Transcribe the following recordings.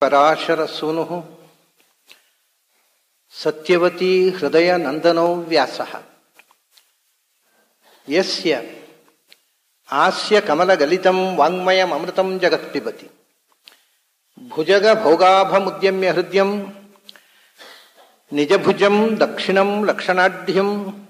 ಪರಾಶರ ಸೂನು ಸತ್ಯವತಿ ಹೃದಯ ನಂದನೋ ವ್ಯಾಸ ಯಸ್ಯ ಆಸ್ಯ ಕಮಲಗಲಿತಂ ವಾಂಗ್ಮಯಮೃತಂ ಜಗತ್ಪಿಬತಿ ಭುಜಗ ಭೋಗಾಭಮುದ್ಯಮ್ಯ ಹೃದಯಂ ನಿಜಭುಜಂ ದಕ್ಷಿಣಂ ಲಕ್ಷಣಾಢ್ಯಂ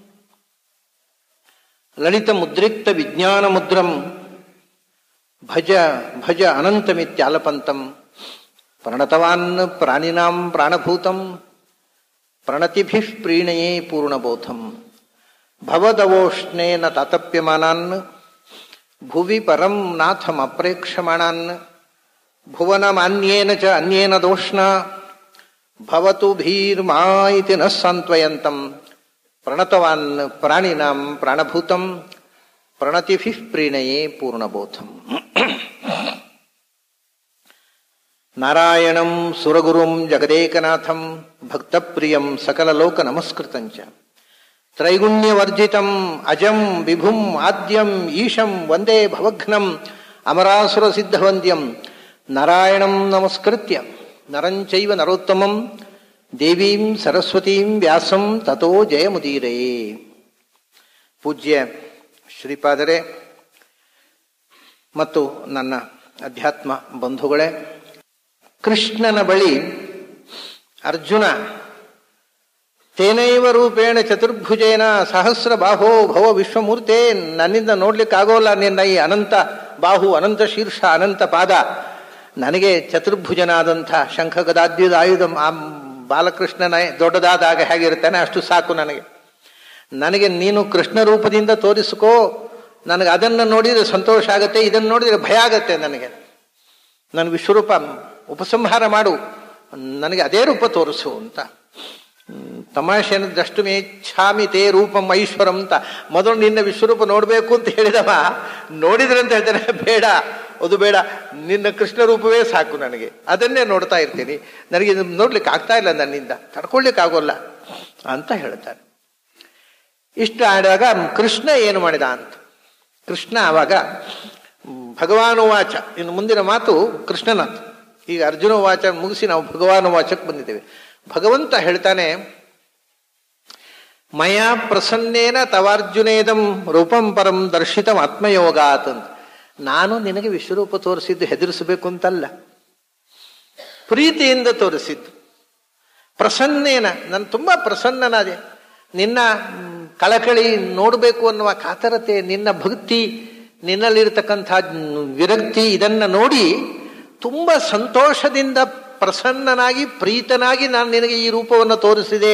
ಲಲಿತ ಮುದ್ರಿಕ್ತ ವಿಜ್ಞಾನ ಮುದ್ರಂ ಭಜ ಭಜ ಅನಂತಮಿತ್ಯಾಲಪಂತಂ ಪ್ರಣತವಾನ್ ಪ್ರಾಣಿನಾಂ ಪ್ರಾಣಭೂತಂ ಪ್ರಣತಿಭಿಃ ಪ್ರೀಣಯೇ ಪೂರ್ಣಬೋಧಂ ಭವದವೋಷ್ಣೇನ ತಾತಪ್ಯಮಾನಾನ್ ಭುವಿ ಪರಂ ನಾಥಮಪ್ರೇಕ್ಷಮಾಣಾನ್ ಭುವನಮಾನ್ಯೇನ ಚ ಅನ್ಯೇನ ದೋಷ್ಣ ಭವತು ಭೀರ್ಮಾ ಇತಿ ನ ಸಾಂತ್ವಯಂತಂ ಪ್ರಣತವಾನ್ ಪ್ರಾಣಿನಾಂ ಪ್ರಾಣಭೂತಂ ಪ್ರಣತಿಭಿಃ ಪ್ರೀಣಯೇ ಪೂರ್ಣಬೋಧಂ ನಾರಾಯಣಂ ಸುರಗುರುಂ ಜಗದೇಕನಾಥಂ ಭಕ್ತಪ್ರಿಯಂ ಸಕಲಲೋಕ ನಮಸ್ಕೃತಂಚ ತ್ರೈಗುಣ್ಯವರ್ಜಿತಂ ಅಜಂ ವಿಭುಂ ಆದ್ಯಂ ಈಶಂ ವಂದೇ ಭವಘ್ನಂ ಅಮರಾಸುರ ಸಿದ್ಧವಂದ್ಯಂ ನಾರಾಯಣಂ ನಮಸ್ಕೃತ್ಯ ನರಂಚೈವ ನರೋತ್ತಮಂ ದೇವೀಂ ಸರಸ್ವತೀಂ ವ್ಯಾಸಂ ತಥೋ ಜಯಮುದೀರಯೇ ಪೂಜ್ಯ ಶ್ರೀಪಾದರೇ ಮತ್ತು ನನ್ನ ಅಧ್ಯಾತ್ಮ ಬಂಧುಗಳೇ ಕೃಷ್ಣನ ಬಳಿ ಅರ್ಜುನ ತೇನೈವ ರೂಪೇಣ ಚತುರ್ಭುಜೇನ ಸಹಸ್ರ ಬಾಹೋ ಭವ ವಿಶ್ವಮೂರ್ತೆ ನನ್ನಿಂದ ನೋಡ್ಲಿಕ್ಕಾಗೋಲ್ಲ ನಿನ್ನ ಈ ಅನಂತ ಬಾಹು ಅನಂತ ಶೀರ್ಷ ಅನಂತ ಪಾದ ನನಗೆ ಚತುರ್ಭುಜನಾದಂಥ ಶಂಖ ಗದಾದ್ಯುದ ಆಯುಧ ಆ ಬಾಲಕೃಷ್ಣನ ದೊಡ್ಡದಾದಾಗ ಹೇಗಿರ್ತಾನೆ ಅಷ್ಟು ಸಾಕು ನನಗೆ ನನಗೆ ನೀನು ಕೃಷ್ಣ ರೂಪದಿಂದ ತೋರಿಸ್ಕೋ ನನಗೆ ಅದನ್ನು ನೋಡಿದರೆ ಸಂತೋಷ ಆಗುತ್ತೆ ಇದನ್ನು ನೋಡಿದರೆ ಭಯ ಆಗತ್ತೆ ನನಗೆ ನನ್ನ ವಿಶ್ವರೂಪ ಉಪಸಂಹಾರ ಮಾಡು ನನಗೆ ಅದೇ ರೂಪ ತೋರಿಸು ಅಂತ ತಮಾಷೆನ ದಷ್ಟು ಮೇಚ್ಛಾಮಿ ತೇ ರೂಪಂ ಐಶ್ವರಂ ಅಂತ ಮೊದಲು ನಿನ್ನ ವಿಶ್ವರೂಪ ನೋಡಬೇಕು ಅಂತ ಹೇಳಿದವ ನೋಡಿದ್ರೆ ಅಂತ ಹೇಳ್ತಾನೆ ಬೇಡ ಅದು ಬೇಡ ನಿನ್ನ ಕೃಷ್ಣ ರೂಪವೇ ಸಾಕು ನನಗೆ ಅದನ್ನೇ ನೋಡ್ತಾ ಇರ್ತೀನಿ ನನಗೆ ಇದನ್ನು ನೋಡ್ಲಿಕ್ಕೆ ಆಗ್ತಾ ಇಲ್ಲ ನನ್ನಿಂದ ತಡ್ಕೊಳ್ಲಿಕ್ಕೆ ಆಗೋಲ್ಲ ಅಂತ ಹೇಳ್ತಾನೆ ಇಷ್ಟು ಆದಾಗ ಕೃಷ್ಣ ಏನು ಮಾಡಿದ ಅಂತ ಕೃಷ್ಣ ಆವಾಗ ಭಗವಾನು ವಾಚ ಇನ್ನು ಮುಂದಿನ ಮಾತು ಕೃಷ್ಣನಂತ ಈಗ ಅರ್ಜುನ ವಾಚ ಮುಗಿಸಿ ನಾವು ಭಗವಾನು ವಾಚಕ್ಕೆ ಬಂದಿದ್ದೇವೆ ಭಗವಂತ ಹೇಳ್ತಾನೆ ಮಯ ಪ್ರಸನ್ನೇನ ತವಾರ್ಜುನೇದಂ ರೂಪಂ ಪರಂ ದರ್ಶಿತಂ ಆತ್ಮಯೋಗಾತ್ ಅಂತ ನಾನು ನಿನಗೆ ವಿಶ್ವರೂಪ ತೋರಿಸಿದ್ದು ಹೆದರಿಸಬೇಕು ಅಂತಲ್ಲ ಪ್ರೀತಿಯಿಂದ ತೋರಿಸಿದ್ದು ಪ್ರಸನ್ನೇನ ನಾನು ತುಂಬಾ ಪ್ರಸನ್ನನಾದೆ ನಿನ್ನ ಕಳಕಳಿ ನೋಡಬೇಕು ಅನ್ನುವ ಕಾತರತೆ ನಿನ್ನ ಭಕ್ತಿ ನಿನ್ನಲ್ಲಿರ್ತಕ್ಕಂಥ ವಿರಕ್ತಿ ಇದನ್ನ ನೋಡಿ ತುಂಬ ಸಂತೋಷದಿಂದ ಪ್ರಸನ್ನನಾಗಿ ಪ್ರೀತನಾಗಿ ನಾನು ನಿನಗೆ ಈ ರೂಪವನ್ನು ತೋರಿಸಿದೆ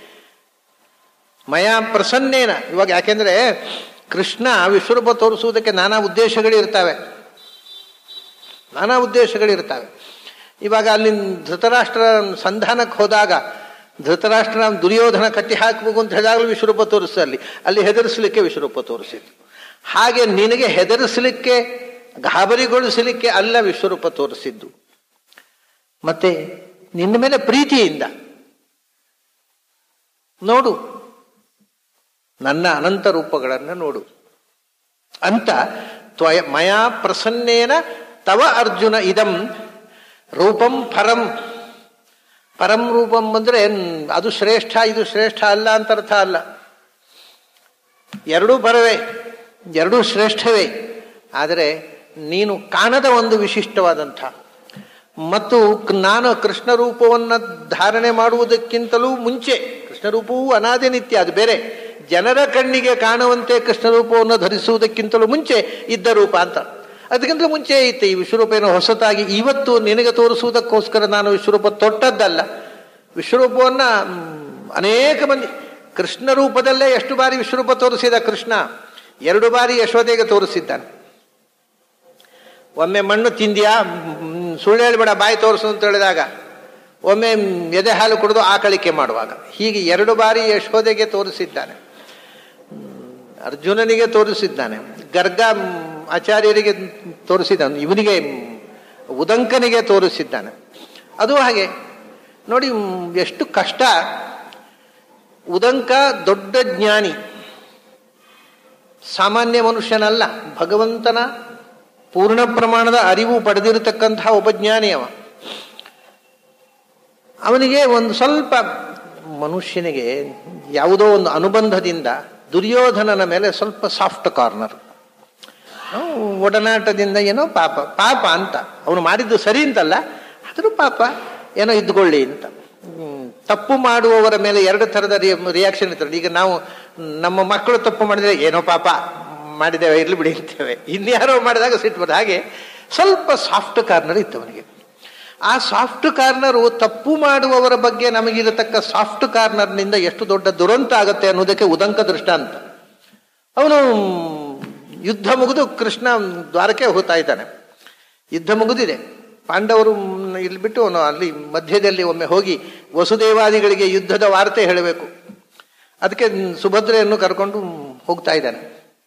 ಮಯ ಪ್ರಸನ್ನೇನ ಇವಾಗ ಯಾಕೆಂದ್ರೆ ಕೃಷ್ಣ ವಿಶ್ವರೂಪ ತೋರಿಸುವುದಕ್ಕೆ ನಾನಾ ಉದ್ದೇಶಗಳಿರ್ತವೆ ನಾನಾ ಉದ್ದೇಶಗಳಿರ್ತವೆ ಇವಾಗ ಅಲ್ಲಿ ಧೃತರಾಷ್ಟ್ರ ಸಂಧಾನಕ್ಕೆ ಹೋದಾಗ ಧೃತರಾಷ್ಟ್ರನ ದುರ್ಯೋಧನ ಕಟ್ಟಿ ಹಾಕಬೇಕು ಅಂತ ಹೇಳಿದಾಗಲೂ ವಿಶ್ವರೂಪ ತೋರಿಸ ಅಲ್ಲಿ ಅಲ್ಲಿ ಹೆದರಿಸಲಿಕ್ಕೆ ವಿಶ್ವರೂಪ ತೋರಿಸಿದ್ದು ಹಾಗೆ ನಿನಗೆ ಹೆದರಿಸಲಿಕ್ಕೆ ಗಾಬರಿಗೊಳಿಸಲಿಕ್ಕೆ ಅಲ್ಲ ವಿಶ್ವರೂಪ ತೋರಿಸಿದ್ದು ಮತ್ತೆ ನಿನ್ನ ಮೇಲೆ ಪ್ರೀತಿಯಿಂದ ನೋಡು ನನ್ನ ಅನಂತ ರೂಪಗಳನ್ನು ನೋಡು ಅಂತ ತ್ವಯ ಮಯಾ ಪ್ರಸನ್ನೇನ ತವ ಅರ್ಜುನ ಇದಂ ರೂಪಂ ಪರಂ ಪರಂ ರೂಪಂ ಅಂದ್ರೆ ಅದು ಶ್ರೇಷ್ಠ ಇದು ಶ್ರೇಷ್ಠ ಅಲ್ಲ ಅಂತ ಅರ್ಥ ಅಲ್ಲ ಎರಡೂ ಪರವೇ ಎರಡೂ ಶ್ರೇಷ್ಠವೇ ಆದರೆ ನೀನು ಕಾಣದ ಒಂದು ವಿಶಿಷ್ಟವಾದಂಥ ಮತ್ತು ನಾನು ಕೃಷ್ಣ ರೂಪವನ್ನು ಧಾರಣೆ ಮಾಡುವುದಕ್ಕಿಂತಲೂ ಮುಂಚೆ ಕೃಷ್ಣ ರೂಪವೂ ಅನಾದಿ ನಿತ್ಯ ಅದು ಬೇರೆ ಜನರ ಕಣ್ಣಿಗೆ ಕಾಣುವಂತೆ ಕೃಷ್ಣ ರೂಪವನ್ನು ಧರಿಸುವುದಕ್ಕಿಂತಲೂ ಮುಂಚೆ ಇದ್ದ ರೂಪ ಅಂತ ಅದಕ್ಕಿಂತ ಮುಂಚೆ ಇತ್ತು ಈ ವಿಶ್ವರೂಪ ಏನೋ ಹೊಸತಾಗಿ ಇವತ್ತು ನಿನಗೆ ತೋರಿಸುವುದಕ್ಕೋಸ್ಕರ ನಾನು ವಿಶ್ವರೂಪ ತೊಟ್ಟದ್ದಲ್ಲ ವಿಶ್ವರೂಪವನ್ನ ಅನೇಕ ಮಂದಿ ಕೃಷ್ಣ ರೂಪದಲ್ಲೇ ಎಷ್ಟು ಬಾರಿ ವಿಶ್ವರೂಪ ತೋರಿಸಿದ ಕೃಷ್ಣ ಎರಡು ಬಾರಿ ಯಶೋದೆಗೆ ತೋರಿಸಿದ್ದಾನೆ ಒಮ್ಮೆ ಮಣ್ಣು ತಿಂದ್ಯಾ ಸುಳ್ಳು ಹೇಳ್ಬೇಡ ಬಾಯಿ ತೋರಿಸು ಅಂತ ಹೇಳಿದಾಗ ಒಮ್ಮೆ ಎದೆ ಹಾಲು ಕುಡಿದು ಆಕಳಿಕೆ ಮಾಡುವಾಗ ಹೀಗೆ ಎರಡು ಬಾರಿ ಯಶೋದೆಗೆ ತೋರಿಸಿದ್ದಾನೆ ಅರ್ಜುನನಿಗೆ ತೋರಿಸಿದ್ದಾನೆ ಗರ್ಗ ಆಚಾರ್ಯರಿಗೆ ತೋರಿಸಿದ್ದಾನೆ ಇವನಿಗೆ ಉದಂಕನಿಗೆ ತೋರಿಸಿದ್ದಾನೆ ಅದು ಹಾಗೆ ನೋಡಿ ಎಷ್ಟು ಕಷ್ಟ ಉದಂಕ ದೊಡ್ಡ ಜ್ಞಾನಿ ಸಾಮಾನ್ಯ ಮನುಷ್ಯನಲ್ಲ ಭಗವಂತನ ಪೂರ್ಣ ಪ್ರಮಾಣದ ಅರಿವು ಪಡೆದಿರತಕ್ಕಂತಹ ಒಬ್ಬ ಜ್ಞಾನಿ ಅವ ಅವನಿಗೆ ಒಂದು ಸ್ವಲ್ಪ ಮನುಷ್ಯನಿಗೆ ಯಾವುದೋ ಒಂದು ಅನುಬಂಧದಿಂದ ದುರ್ಯೋಧನನ ಮೇಲೆ ಸ್ವಲ್ಪ ಸಾಫ್ಟ್ ಕಾರ್ನರ್ ಒಡನಾಟದಿಂದ ಏನೋ ಪಾಪ ಪಾಪ ಅಂತ ಅವನು ಮಾಡಿದ್ದು ಸರಿ ಅಂತಲ್ಲ ಆದರೂ ಪಾಪ ಏನೋ ಇದ್ಕೊಳ್ಳಿ ಅಂತ ಹ್ಮ್, ತಪ್ಪು ಮಾಡುವವರ ಮೇಲೆ ಎರಡು ಥರದ ರಿಯಾಕ್ಷನ್ ಇರ್ತಾರೆ ಈಗ ನಾವು ನಮ್ಮ ಮಕ್ಕಳು ತಪ್ಪು ಮಾಡಿದ್ರೆ ಏನೋ ಪಾಪ ಮಾಡಿದ್ದೇವೆ ಇರ್ಲಿ ಬಿಡಿ ಅಂತೇವೆ ಇನ್ಯಾರೋ ಮಾಡಿದಾಗ ಸಿಟ್ಟು ಬರ್ತದೆ ಹಾಗೆ ಸ್ವಲ್ಪ ಸಾಫ್ಟ್ ಕಾರ್ನರ್ ಇತ್ತು ಅವನಿಗೆ ಆ ಸಾಫ್ಟ್ ಕಾರ್ನರು ತಪ್ಪು ಮಾಡುವವರ ಬಗ್ಗೆ ನಮಗಿರತಕ್ಕ ಸಾಫ್ಟ್ ಕಾರ್ನರ್ನಿಂದ ಎಷ್ಟು ದೊಡ್ಡ ದುರಂತ ಆಗುತ್ತೆ ಅನ್ನೋದಕ್ಕೆ ಉದಂಕ ದೃಷ್ಟಾಂತ ಅವನು ಯುದ್ಧ ಮುಗಿದು ಕೃಷ್ಣ ದ್ವಾರಕ್ಕೆ ಹೋಗ್ತಾ ಇದ್ದಾನೆ ಯುದ್ಧ ಮುಗಿದಿದೆ ಪಾಂಡವರು ಇಲ್ಲಿ ಬಿಟ್ಟು ಅವನು ಅಲ್ಲಿ ಮಧ್ಯದಲ್ಲಿ ಒಮ್ಮೆ ಹೋಗಿ ವಸುದೇವಾದಿಗಳಿಗೆ ಯುದ್ಧದ ವಾರ್ತೆ ಹೇಳಬೇಕು ಅದಕ್ಕೆ ಸುಭದ್ರೆಯನ್ನು ಕರ್ಕೊಂಡು ಹೋಗ್ತಾ ಇದ್ದಾನೆ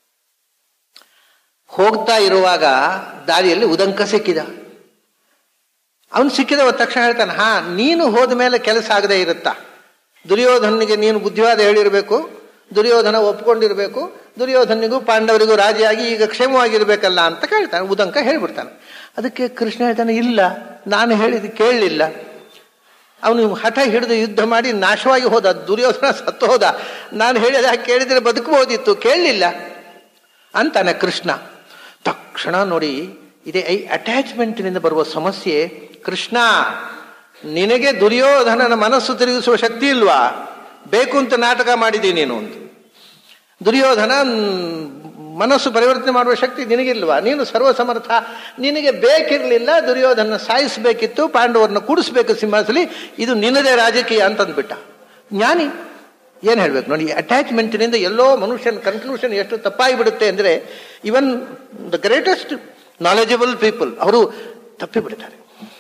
ಹೋಗ್ತಾ ಇರುವಾಗ ದಾರಿಯಲ್ಲಿ ಉದಂಕ ಸಿಕ್ಕಿದ ಅವನು ಸಿಕ್ಕಿದ ತಕ್ಷಣ ಹೇಳ್ತಾನೆ ಹಾ ನೀನು ಹೋದ ಮೇಲೆ ಕೆಲಸ ಆಗದೆ ಇರುತ್ತಾ ದುರ್ಯೋಧನಿಗೆ ನೀನು ಬುದ್ಧಿವಾದ ಹೇಳಿರಬೇಕು ದುರ್ಯೋಧನ ಒಪ್ಕೊಂಡಿರ್ಬೇಕು ದುರ್ಯೋಧನಿಗೂ ಪಾಂಡವರಿಗೂ ರಾಜಿಯಾಗಿ ಈಗ ಕ್ಷೇಮವಾಗಿರ್ಬೇಕಲ್ಲ ಅಂತ ಕೇಳ್ತಾನೆ ಉದಂಕ ಹೇಳ್ಬಿಡ್ತಾನೆ ಅದಕ್ಕೆ ಕೃಷ್ಣ ಹೇಳ್ತಾನೆ ಇಲ್ಲ ನಾನು ಹೇಳಿದ್ದು ಕೇಳಲಿಲ್ಲ ಅವನು ಹಠ ಹಿಡಿದು ಯುದ್ಧ ಮಾಡಿ ನಾಶವಾಗಿ ಹೋದ ದುರ್ಯೋಧನ ಸತ್ತು ಹೋದ ನಾನು ಹೇಳಿದ ಕೇಳಿದ್ರೆ ಬದುಕಬಹುದಿತ್ತು ಕೇಳಲಿಲ್ಲ ಅಂತಾನೆ ಕೃಷ್ಣ ತಕ್ಷಣ ನೋಡಿ ಇದೇ ಐ ಅಟ್ಯಾಚ್ಮೆಂಟ್ನಿಂದ ಬರುವ ಸಮಸ್ಯೆ ಕೃಷ್ಣ ನಿನಗೆ ದುರ್ಯೋಧನನ ಮನಸ್ಸು ತಿರುಗಿಸುವ ಶಕ್ತಿ ಇಲ್ವಾ ಬೇಕು ಅಂತ ನಾಟಕ ಮಾಡಿದ್ದೀನಿ ನೀನು ಅಂತ ದುರ್ಯೋಧನ ಮನಸ್ಸು ಪರಿವರ್ತನೆ ಮಾಡುವ ಶಕ್ತಿ ನಿನಗಿಲ್ವಾ ನೀನು ಸರ್ವಸಮರ್ಥ ನಿನಗೆ ಬೇಕಿರಲಿಲ್ಲ ದುರ್ಯೋಧನ ಸಾಯಿಸಬೇಕಿತ್ತು ಪಾಂಡವರನ್ನ ಕೂಡಿಸ್ಬೇಕು ಸಿಂಹಾಸಲಿ ಇದು ನಿನ್ನದೇ ರಾಜಕೀಯ ಅಂತಂದ್ಬಿಟ್ಟ ಜ್ಞಾನಿ ಏನು ಹೇಳ್ಬೇಕು ನೋಡಿ ಅಟ್ಯಾಚ್ಮೆಂಟ್ನಿಂದ ಎಲ್ಲೋ ಮನುಷ್ಯನ ಕನ್ಕ್ಲೂಷನ್ ಎಷ್ಟು ತಪ್ಪಾಗಿ ಬಿಡುತ್ತೆ ಅಂದರೆ even the greatest knowledgeable people ಅವರು ತಪ್ಪಿ ಬಿಡ್ತಾರೆ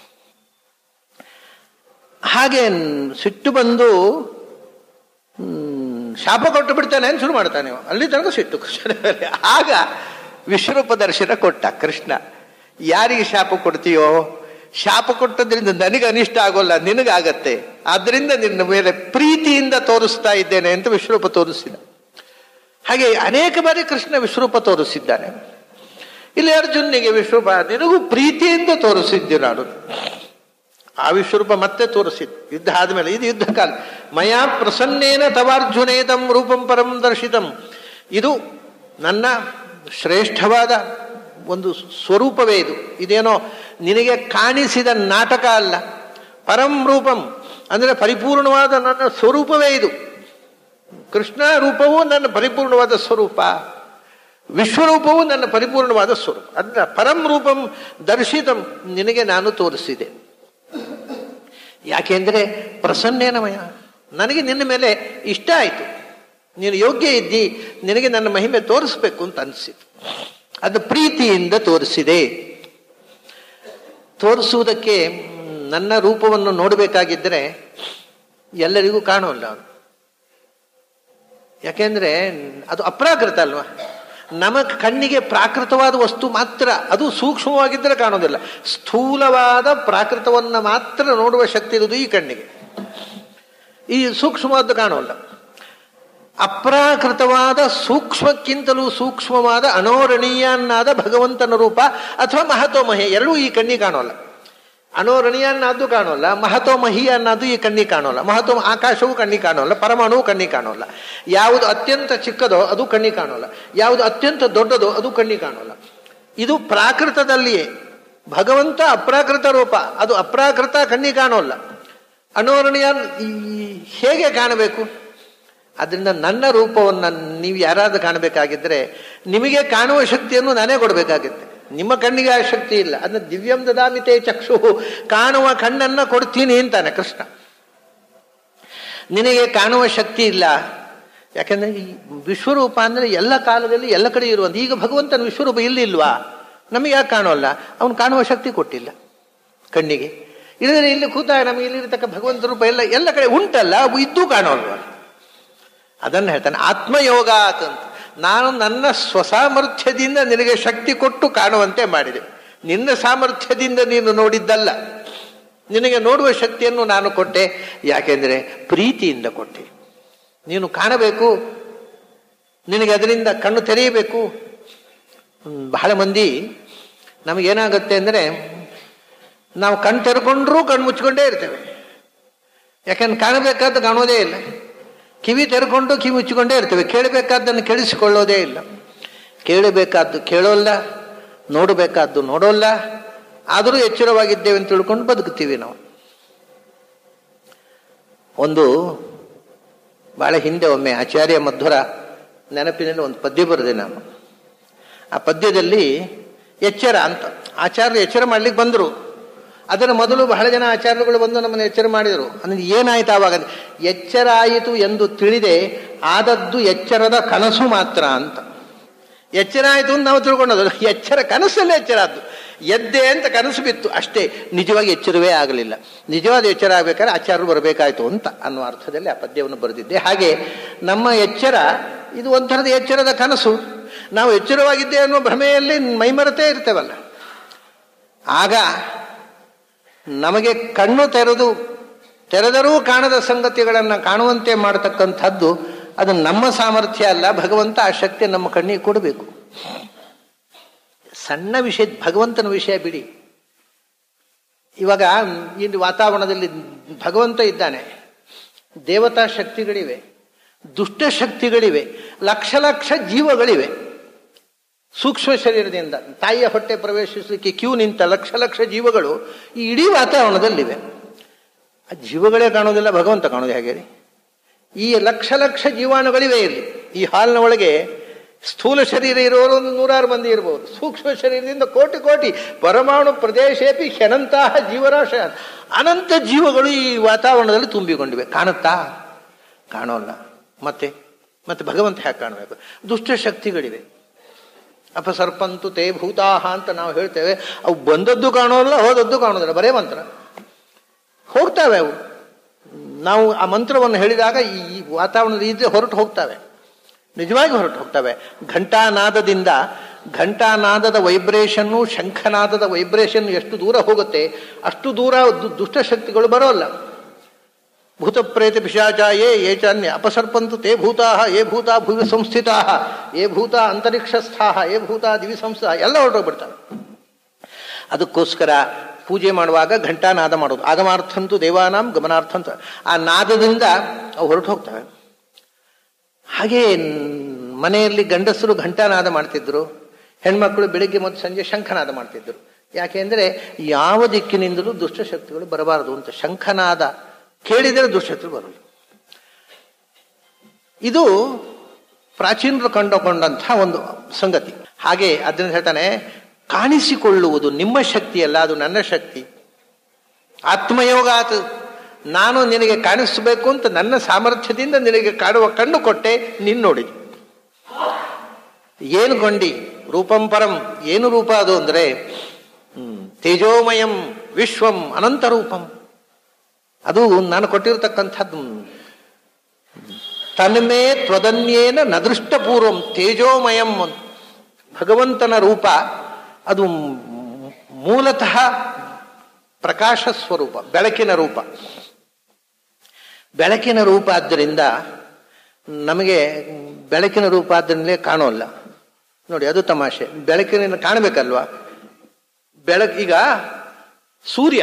ಹಾಗೆ ಸಿಟ್ಟು ಬಂದು ಹ್ಮ್, ಶಾಪ ಕೊಟ್ಟು ಬಿಡ್ತಾನೆ ಅಂತ ಶುರು ಮಾಡ್ತಾನೆ ಅವ. ಅಲ್ಲಿ ತನಕ ಸಿಟ್ಟು ಕೃಷ್ಣ ಮೇಲೆ. ಆಗ ವಿಶ್ವರೂಪ ದರ್ಶನ ಕೊಟ್ಟ ಕೃಷ್ಣ ಯಾರಿಗೆ ಶಾಪ ಕೊಡ್ತೀಯೋ ಶಾಪ ಕೊಟ್ಟದ್ರಿಂದ ನನಗೆ ಅನಿಷ್ಟ ಆಗೋಲ್ಲ ನಿನಗಾಗತ್ತೆ ಆದ್ರಿಂದ ನಿನ್ನ ಮೇಲೆ ಪ್ರೀತಿಯಿಂದ ತೋರಿಸ್ತಾ ಇದ್ದೇನೆ ಅಂತ ವಿಶ್ವರೂಪ ತೋರಿಸಿದ ಹಾಗೆ ಅನೇಕ ಬಾರಿ ಕೃಷ್ಣ ವಿಶ್ವರೂಪ ತೋರಿಸಿದ್ದಾನೆ ಇಲ್ಲಿ ಅರ್ಜುನಿಗೆ ವಿಶ್ವರೂಪ ನಿನಗೂ ಪ್ರೀತಿಯಿಂದ ತೋರಿಸಿದ್ದೆ ನಾನು ಆ ವಿಶ್ವರೂಪ ಮತ್ತೆ ತೋರಿಸಿದ್ದು ಯುದ್ಧ ಆದ್ಮೇಲೆ ಇದು ಯುದ್ಧ ಕಾಲ ಮಯಾ ಪ್ರಸನ್ನೇನ ತವಾರ್ಜುನೇದಂ ರೂಪಂ ಪರಂ ದರ್ಶಿತಂ ಇದು ನನ್ನ ಶ್ರೇಷ್ಠವಾದ ಒಂದು ಸ್ವರೂಪವೇ ಇದು ಇದೇನೋ ನಿನಗೆ ಕಾಣಿಸಿದ ನಾಟಕ ಅಲ್ಲ ಪರಂ ರೂಪಂ ಅಂದರೆ ಪರಿಪೂರ್ಣವಾದ ನನ್ನ ಸ್ವರೂಪವೇ ಇದು ಕೃಷ್ಣ ರೂಪವೂ ನನ್ನ ಪರಿಪೂರ್ಣವಾದ ಸ್ವರೂಪ ವಿಶ್ವರೂಪವೂ ನನ್ನ ಪರಿಪೂರ್ಣವಾದ ಸ್ವರೂಪ ಅದನ್ನ ಪರಂ ರೂಪಂ ದರ್ಶಿತಂ ನಿನಗೆ ನಾನು ತೋರಿಸಿದೆ ಯಾಕೆಂದ್ರೆ ಪ್ರಸನ್ನೇನಮಯ ನನಗೆ ನಿನ್ನ ಮೇಲೆ ಇಷ್ಟ ಆಯಿತು ನೀನು ಯೋಗ್ಯ ಇದ್ದಿ ನಿನಗೆ ನನ್ನ ಮಹಿಮೆ ತೋರಿಸ್ಬೇಕು ಅಂತ ಅನಿಸಿತು ಅದು ಪ್ರೀತಿಯಿಂದ ತೋರಿಸಿದೆ ತೋರಿಸುವುದಕ್ಕೆ ಮ್, ನನ್ನ ರೂಪವನ್ನು ನೋಡಬೇಕಾಗಿದ್ದರೆ ಎಲ್ಲರಿಗೂ ಕಾಣೋಲ್ಲ ಅದು ಯಾಕೆಂದ್ರೆ ಅದು ಅಪ್ರಾಕೃತ ಅಲ್ವಾ ನಮ್ಮ ಕಣ್ಣಿಗೆ ಪ್ರಾಕೃತವಾದ ವಸ್ತು ಮಾತ್ರ ಅದು ಸೂಕ್ಷ್ಮವಾಗಿದ್ದರೆ ಕಾಣೋದಿಲ್ಲ ಸ್ಥೂಲವಾದ ಪ್ರಾಕೃತವನ್ನು ಮಾತ್ರ ನೋಡುವ ಶಕ್ತಿ ಇರುವುದು ಈ ಕಣ್ಣಿಗೆ ಈ ಸೂಕ್ಷ್ಮವಾದ್ದು ಕಾಣೋಲ್ಲ ಅಪ್ರಾಕೃತವಾದ ಸೂಕ್ಷ್ಮಕ್ಕಿಂತಲೂ ಸೂಕ್ಷ್ಮವಾದ ಅನೋರಣೀಯನ್ನಾದ ಭಗವಂತನ ರೂಪ ಅಥವಾ ಮಹತೋಮಹಿ ಎರಡೂ ಈ ಕಣ್ಣಿಗೆ ಕಾಣೋಲ್ಲ ಅನೋರಣೀಯ ಅನ್ನೋದು ಕಾಣೋಲ್ಲ ಮಹತೋ ಮಹಿ ಅನ್ನೋದು ಈ ಕಣ್ಣಿಗೆ ಕಾಣೋಲ್ಲ ಮಹತೋ ಆಕಾಶವು ಕಣ್ಣಿಗೆ ಕಾಣೋಲ್ಲ ಪರಮಾಣುವು ಕಣ್ಣಿಗೆ ಕಾಣೋಲ್ಲ ಯಾವುದು ಅತ್ಯಂತ ಚಿಕ್ಕದೋ ಅದು ಕಣ್ಣಿಗೆ ಕಾಣೋಲ್ಲ ಯಾವುದು ಅತ್ಯಂತ ದೊಡ್ಡದೋ ಅದು ಕಣ್ಣಿಗೆ ಕಾಣೋಲ್ಲ ಇದು ಪ್ರಾಕೃತದಲ್ಲಿಯೇ ಭಗವಂತ ಅಪ್ರಾಕೃತ ರೂಪ ಅದು ಅಪ್ರಾಕೃತ ಕಣ್ಣಿಗೆ ಕಾಣೋಲ್ಲ ಅನೋರಣೀಯ ಈ ಹೇಗೆ ಕಾಣಬೇಕು ಅದರಿಂದ ನನ್ನ ರೂಪವನ್ನು ನೀವು ಯಾರಾದ್ರೂ ಕಾಣಬೇಕಾಗಿದ್ದರೆ ನಿಮಗೆ ಕಾಣುವ ಶಕ್ತಿಯನ್ನು ನಾನೇ ಕೊಡಬೇಕಾಗುತ್ತೆ ನಿಮ್ಮ ಕಣ್ಣಿಗೆ ಆ ಶಕ್ತಿ ಇಲ್ಲ ಅದನ್ನ ದಿವ್ಯಂ ದದಾಮಿತೆ ಚಕ್ಷು ಕಾಣುವ ಕಣ್ಣನ್ನ ಕೊಡ್ತೀನಿ ಅಂತಾನೆ ಕೃಷ್ಣ ನಿನಗೆ ಕಾಣುವ ಶಕ್ತಿ ಇಲ್ಲ ಯಾಕಂದ್ರೆ ಈ ವಿಶ್ವರೂಪ ಅಂದ್ರೆ ಎಲ್ಲ ಕಾಲದಲ್ಲಿ ಎಲ್ಲ ಕಡೆ ಇರುವಂತ ಈಗ ಭಗವಂತನ ವಿಶ್ವರೂಪ ಇಲ್ಲಿಲ್ವಾ ನಮಗೆ ಯಾಕೆ ಕಾಣೋಲ್ಲ ಅವನು ಕಾಣುವ ಶಕ್ತಿ ಕೊಟ್ಟಿಲ್ಲ ಕಣ್ಣಿಗೆ ಇಲ್ಲದ್ರೆ ಇಲ್ಲಿ ಕೂತ ನಮಗೆ ಇಲ್ಲಿರತಕ್ಕ ಭಗವಂತ ರೂಪ ಎಲ್ಲ ಎಲ್ಲ ಕಡೆ ಉಂಟಲ್ಲ ಅವು ಇದ್ದೂ ಕಾಣೋಲ್ವ ಅದನ್ನು ಹೇಳ್ತಾನೆ ಆತ್ಮಯೋಗ ಅಂತ ನಾನು ನನ್ನ ಸ್ವಸಾಮರ್ಥ್ಯದಿಂದ ನಿನಗೆ ಶಕ್ತಿ ಕೊಟ್ಟು ಕಾಣುವಂತೆ ಮಾಡಿದೆ ನಿನ್ನ ಸಾಮರ್ಥ್ಯದಿಂದ ನೀನು ನೋಡಿದ್ದಲ್ಲ ನಿನಗೆ ನೋಡುವ ಶಕ್ತಿಯನ್ನು ನಾನು ಕೊಟ್ಟೆ ಯಾಕೆಂದರೆ ಪ್ರೀತಿಯಿಂದ ಕೊಟ್ಟೆ ನೀನು ಕಾಣಬೇಕು ನಿನಗೆ ಅದರಿಂದ ಕಣ್ಣು ತೆರೆಯಬೇಕು ಹ್ಮ್, ಬಹಳ ಮಂದಿ ನಮಗೇನಾಗುತ್ತೆ ಅಂದರೆ ನಾವು ಕಣ್ಣು ತೆರ್ಕೊಂಡ್ರೂ ಕಣ್ಣು ಮುಚ್ಕೊಂಡೇ ಇರ್ತೇವೆ ಯಾಕಂದ್ರೆ ಕಾಣಬೇಕಾದ್ದು ಕಾಣೋದೇ ಇಲ್ಲ ಕಿವಿ ತೆರ್ಕೊಂಡು ಕಿವಿ ಮುಚ್ಚಿಕೊಂಡೇ ಇರ್ತೇವೆ ಕೇಳಬೇಕಾದ್ದನ್ನು ಕೇಳಿಸಿಕೊಳ್ಳೋದೇ ಇಲ್ಲ ಕೇಳಬೇಕಾದ್ದು ಕೇಳೋಲ್ಲ ನೋಡಬೇಕಾದ್ದು ನೋಡೋಲ್ಲ ಆದರೂ ಎಚ್ಚರವಾಗಿದ್ದೇವೆ ಅಂತ ತಿಳ್ಕೊಂಡು ಬದುಕ್ತೀವಿ ನಾವು ಒಂದು ಬಹಳ ಹಿಂದೆ ಒಮ್ಮೆ ಆಚಾರ್ಯ ಮಧ್ವರ ನೆನಪಿನಲ್ಲಿ ಒಂದು ಪದ್ಯ ಬರೆದೆ ನಾನು ಆ ಪದ್ಯದಲ್ಲಿ ಎಚ್ಚರ ಅಂತ ಆಚಾರ್ಯರು ಎಚ್ಚರ ಮಾಡ್ಲಿಕ್ಕೆ ಬಂದರು ಅದರ ಮೊದಲು ಬಹಳ ಜನ ಆಚಾರ್ಯಗಳು ಬಂದು ನಮ್ಮನ್ನು ಎಚ್ಚರ ಮಾಡಿದರು ಅಂದ್ರೆ ಏನಾಯ್ತು ಆವಾಗ ಎಚ್ಚರ ಆಯಿತು ಎಂದು ತಿಳಿದೆ ಆದದ್ದು ಎಚ್ಚರದ ಕನಸು ಮಾತ್ರ ಅಂತ ಎಚ್ಚರ ಆಯಿತು ಅಂತ ನಾವು ತಿಳ್ಕೊಂಡದ್ದು ಎಚ್ಚರ ಕನಸಲ್ಲೇ ಎಚ್ಚರ ಆದ್ದು ಎದ್ದೆ ಅಂತ ಕನಸು ಬಿತ್ತು ಅಷ್ಟೇ ನಿಜವಾಗಿ ಎಚ್ಚರವೇ ಆಗಲಿಲ್ಲ ನಿಜವಾದ ಎಚ್ಚರ ಆಗಬೇಕಾದ್ರೆ ಆಚಾರ್ಯರು ಬರಬೇಕಾಯ್ತು ಅಂತ ಅನ್ನೋ ಅರ್ಥದಲ್ಲಿ ಆ ಪದ್ಯವನ್ನು ಬರೆದಿದ್ದೆ ಹಾಗೆ ನಮ್ಮ ಎಚ್ಚರ ಇದು ಒಂಥರದ ಎಚ್ಚರದ ಕನಸು ನಾವು ಎಚ್ಚರವಾಗಿದ್ದೆ ಅನ್ನೋ ಭ್ರಮೆಯಲ್ಲಿ ಮೈಮರೆತೇ ಇರ್ತೇವಲ್ಲ ಆಗ ನಮಗೆ ಕಣ್ಣು ತೆರೆದು ತೆರೆದರೂ ಕಾಣದ ಸಂಗತಿಗಳನ್ನು ಕಾಣುವಂತೆ ಮಾಡತಕ್ಕಂಥದ್ದು ಅದು ನಮ್ಮ ಸಾಮರ್ಥ್ಯ ಅಲ್ಲ ಭಗವಂತ ಆ ಶಕ್ತಿ ನಮ್ಮ ಕಣ್ಣಿಗೆ ಕೊಡಬೇಕು ಸಣ್ಣ ವಿಷಯ ಭಗವಂತನ ವಿಷಯ ಬಿಡಿ ಇವಾಗ ಇಲ್ಲಿ ವಾತಾವರಣದಲ್ಲಿ ಭಗವಂತ ಇದ್ದಾನೆ ದೇವತಾ ಶಕ್ತಿಗಳಿವೆ ದುಷ್ಟ ಶಕ್ತಿಗಳಿವೆ ಲಕ್ಷ ಲಕ್ಷ ಜೀವಗಳಿವೆ ಸೂಕ್ಷ್ಮ ಶರೀರದಿಂದ ತಾಯಿಯ ಹೊಟ್ಟೆ ಪ್ರವೇಶಿಸಲಿಕ್ಕೆ ಕ್ಯೂ ನಿಂತ ಲಕ್ಷ ಲಕ್ಷ ಜೀವಗಳು ಈ ಇಡೀ ವಾತಾವರಣದಲ್ಲಿವೆ ಆ ಜೀವಗಳೇ ಕಾಣೋದಿಲ್ಲ ಭಗವಂತ ಕಾಣೋದು ಹೇಗೆ ಈ ಲಕ್ಷ ಲಕ್ಷ ಜೀವಾಣುಗಳಿವೆ ಇಲ್ಲಿ ಈ ಹಾಲಿನ ಒಳಗೆ ಸ್ಥೂಲ ಶರೀರ ಇರೋರು ಒಂದು ನೂರಾರು ಮಂದಿ ಇರಬಹುದು ಸೂಕ್ಷ್ಮ ಶರೀರದಿಂದ ಕೋಟಿ ಕೋಟಿ ಪರಮಾಣು ಪ್ರದೇಶೇಪಿ ಹ್ಯನಂತಹ ಜೀವರಾಶ ಅನಂತ ಜೀವಗಳು ಈ ವಾತಾವರಣದಲ್ಲಿ ತುಂಬಿಕೊಂಡಿವೆ ಕಾಣುತ್ತಾ ಕಾಣೋಲ್ಲ ಮತ್ತೆ ಮತ್ತೆ ಭಗವಂತ ಹ್ಯಾಕೆ ಕಾಣಬೇಕು ದುಷ್ಟ ಶಕ್ತಿಗಳಿವೆ ಅಪಸರ್ಪಂತು ತೇ ಭೂತಾಹ ಅಂತ ನಾವು ಹೇಳ್ತೇವೆ ಅವು ಬಂದದ್ದು ಕಾಣೋಲ್ಲ ಹೋದದ್ದು ಕಾಣೋದಿಲ್ಲ ಬರೇ ಮಂತ್ರ ಹೋಗ್ತವೆ ಅವು ನಾವು ಆ ಮಂತ್ರವನ್ನು ಹೇಳಿದಾಗ ಈ ವಾತಾವರಣದಲ್ಲಿ ಇದ್ರೆ ಹೊರಟು ಹೋಗ್ತವೆ ನಿಜವಾಗಿ ಹೊರಟು ಹೋಗ್ತವೆ ಘಂಟಾನಾದದಿಂದ ಘಂಟಾನಾದದ ವೈಬ್ರೇಷನ್ನು ಶಂಖನಾದದ ವೈಬ್ರೇಷನ್ ಎಷ್ಟು ದೂರ ಹೋಗುತ್ತೆ ಅಷ್ಟು ದೂರ ದುಷ್ಟಶಕ್ತಿಗಳು ಬರೋಲ್ಲ ಭೂತ ಪ್ರೇತ ಪಿಶಾಚ ಯೇ ಯೇ ಚಾನ್ಯ ಅಪಸರ್ಪಂತು ತೇ ಭೂತಾ ಯೇ ಭೂತ ಭುವಿ ಸಂಸ್ಥಿತಾ ಯೇ ಭೂತ ಅಂತರಿಕ್ಷಸ್ಥಾ ಯೇ ಭೂತ ದಿವಿ ಸಂಸ್ಥಾ ಎಲ್ಲ ಹೊರಟೋಗ್ಬಿಡ್ತವೆ ಅದಕ್ಕೋಸ್ಕರ ಪೂಜೆ ಮಾಡುವಾಗ ಘಂಟಾನಾದ ಮಾಡೋದು ಆಗಮಾರ್ಥಂತು ದೇವಾನಾಂ ಗಮನಾರ್ಥಂತ ಆ ನಾದದಿಂದ ಅವು ಹೊರಟು ಹೋಗ್ತವೆ ಹಾಗೆ ಮನೆಯಲ್ಲಿ ಗಂಡಸರು ಘಂಟಾನಾದ ಮಾಡ್ತಿದ್ರು ಹೆಣ್ಮಕ್ಳು ಬೆಳಿಗ್ಗೆ ಮತ್ತು ಸಂಜೆ ಶಂಖನಾದ ಮಾಡ್ತಿದ್ರು ಯಾಕೆಂದ್ರೆ ಯಾವ ದಿಕ್ಕಿನಿಂದಲೂ ದುಷ್ಟಶಕ್ತಿಗಳು ಬರಬಾರದು ಅಂತ ಶಂಖನಾದ ಕೇಳಿದರೆ ದುಷ್ಟಶಕ್ತಿಗಳು ಬರಲ್ಲ ಇದು ಪ್ರಾಚೀನರು ಕಂಡುಕೊಂಡಂತಹ ಒಂದು ಸಂಗತಿ ಹಾಗೆ ಅದನ್ನ ಹೇಳ್ತಾನೆ ಕಾಣಿಸಿಕೊಳ್ಳುವುದು ನಿಮ್ಮ ಶಕ್ತಿಯಲ್ಲ ಅದು ನನ್ನ ಶಕ್ತಿ ಆತ್ಮಯೋಗಾತ್ ನಾನು ನಿನಗೆ ಕಾಣಿಸಬೇಕು ಅಂತ ನನ್ನ ಸಾಮರ್ಥ್ಯದಿಂದ ನಿನಗೆ ಕಾಣುವ ಕಣ್ಣು ಕೊಟ್ಟೆ ನೀನು ನೋಡಿ ಏನು ಗೊಂಡಿ ರೂಪಂ ಪರಂ ಏನು ರೂಪ ಅದು ಅಂದ್ರೆ ತೇಜೋಮಯಂ ವಿಶ್ವಂ ಅನಂತ ರೂಪಂ ಅದು ನಾನು ಕೊಟ್ಟಿರತಕ್ಕಂಥದ್ದು ತನ್ಮೇ ತ್ವದನ್ಯೇನ ನದೃಷ್ಟಪೂರ್ವಂ ತೇಜೋಮಯಂ ಭಗವಂತನ ರೂಪ ಅದು ಮೂಲತಃ ಪ್ರಕಾಶ ಸ್ವರೂಪ ಬೆಳಕಿನ ರೂಪ ಬೆಳಕಿನ ರೂಪ ಆದ್ದರಿಂದ ನಮಗೆ ಬೆಳಕಿನ ರೂಪ ಆದ್ದರಿಂದಲೇ ಕಾಣೋಲ್ಲ ನೋಡಿ ಅದು ತಮಾಷೆ ಬೆಳಕಿನ ಕಾಣಬೇಕಲ್ವಾ ಬೆಳಕು ಈಗ ಸೂರ್ಯ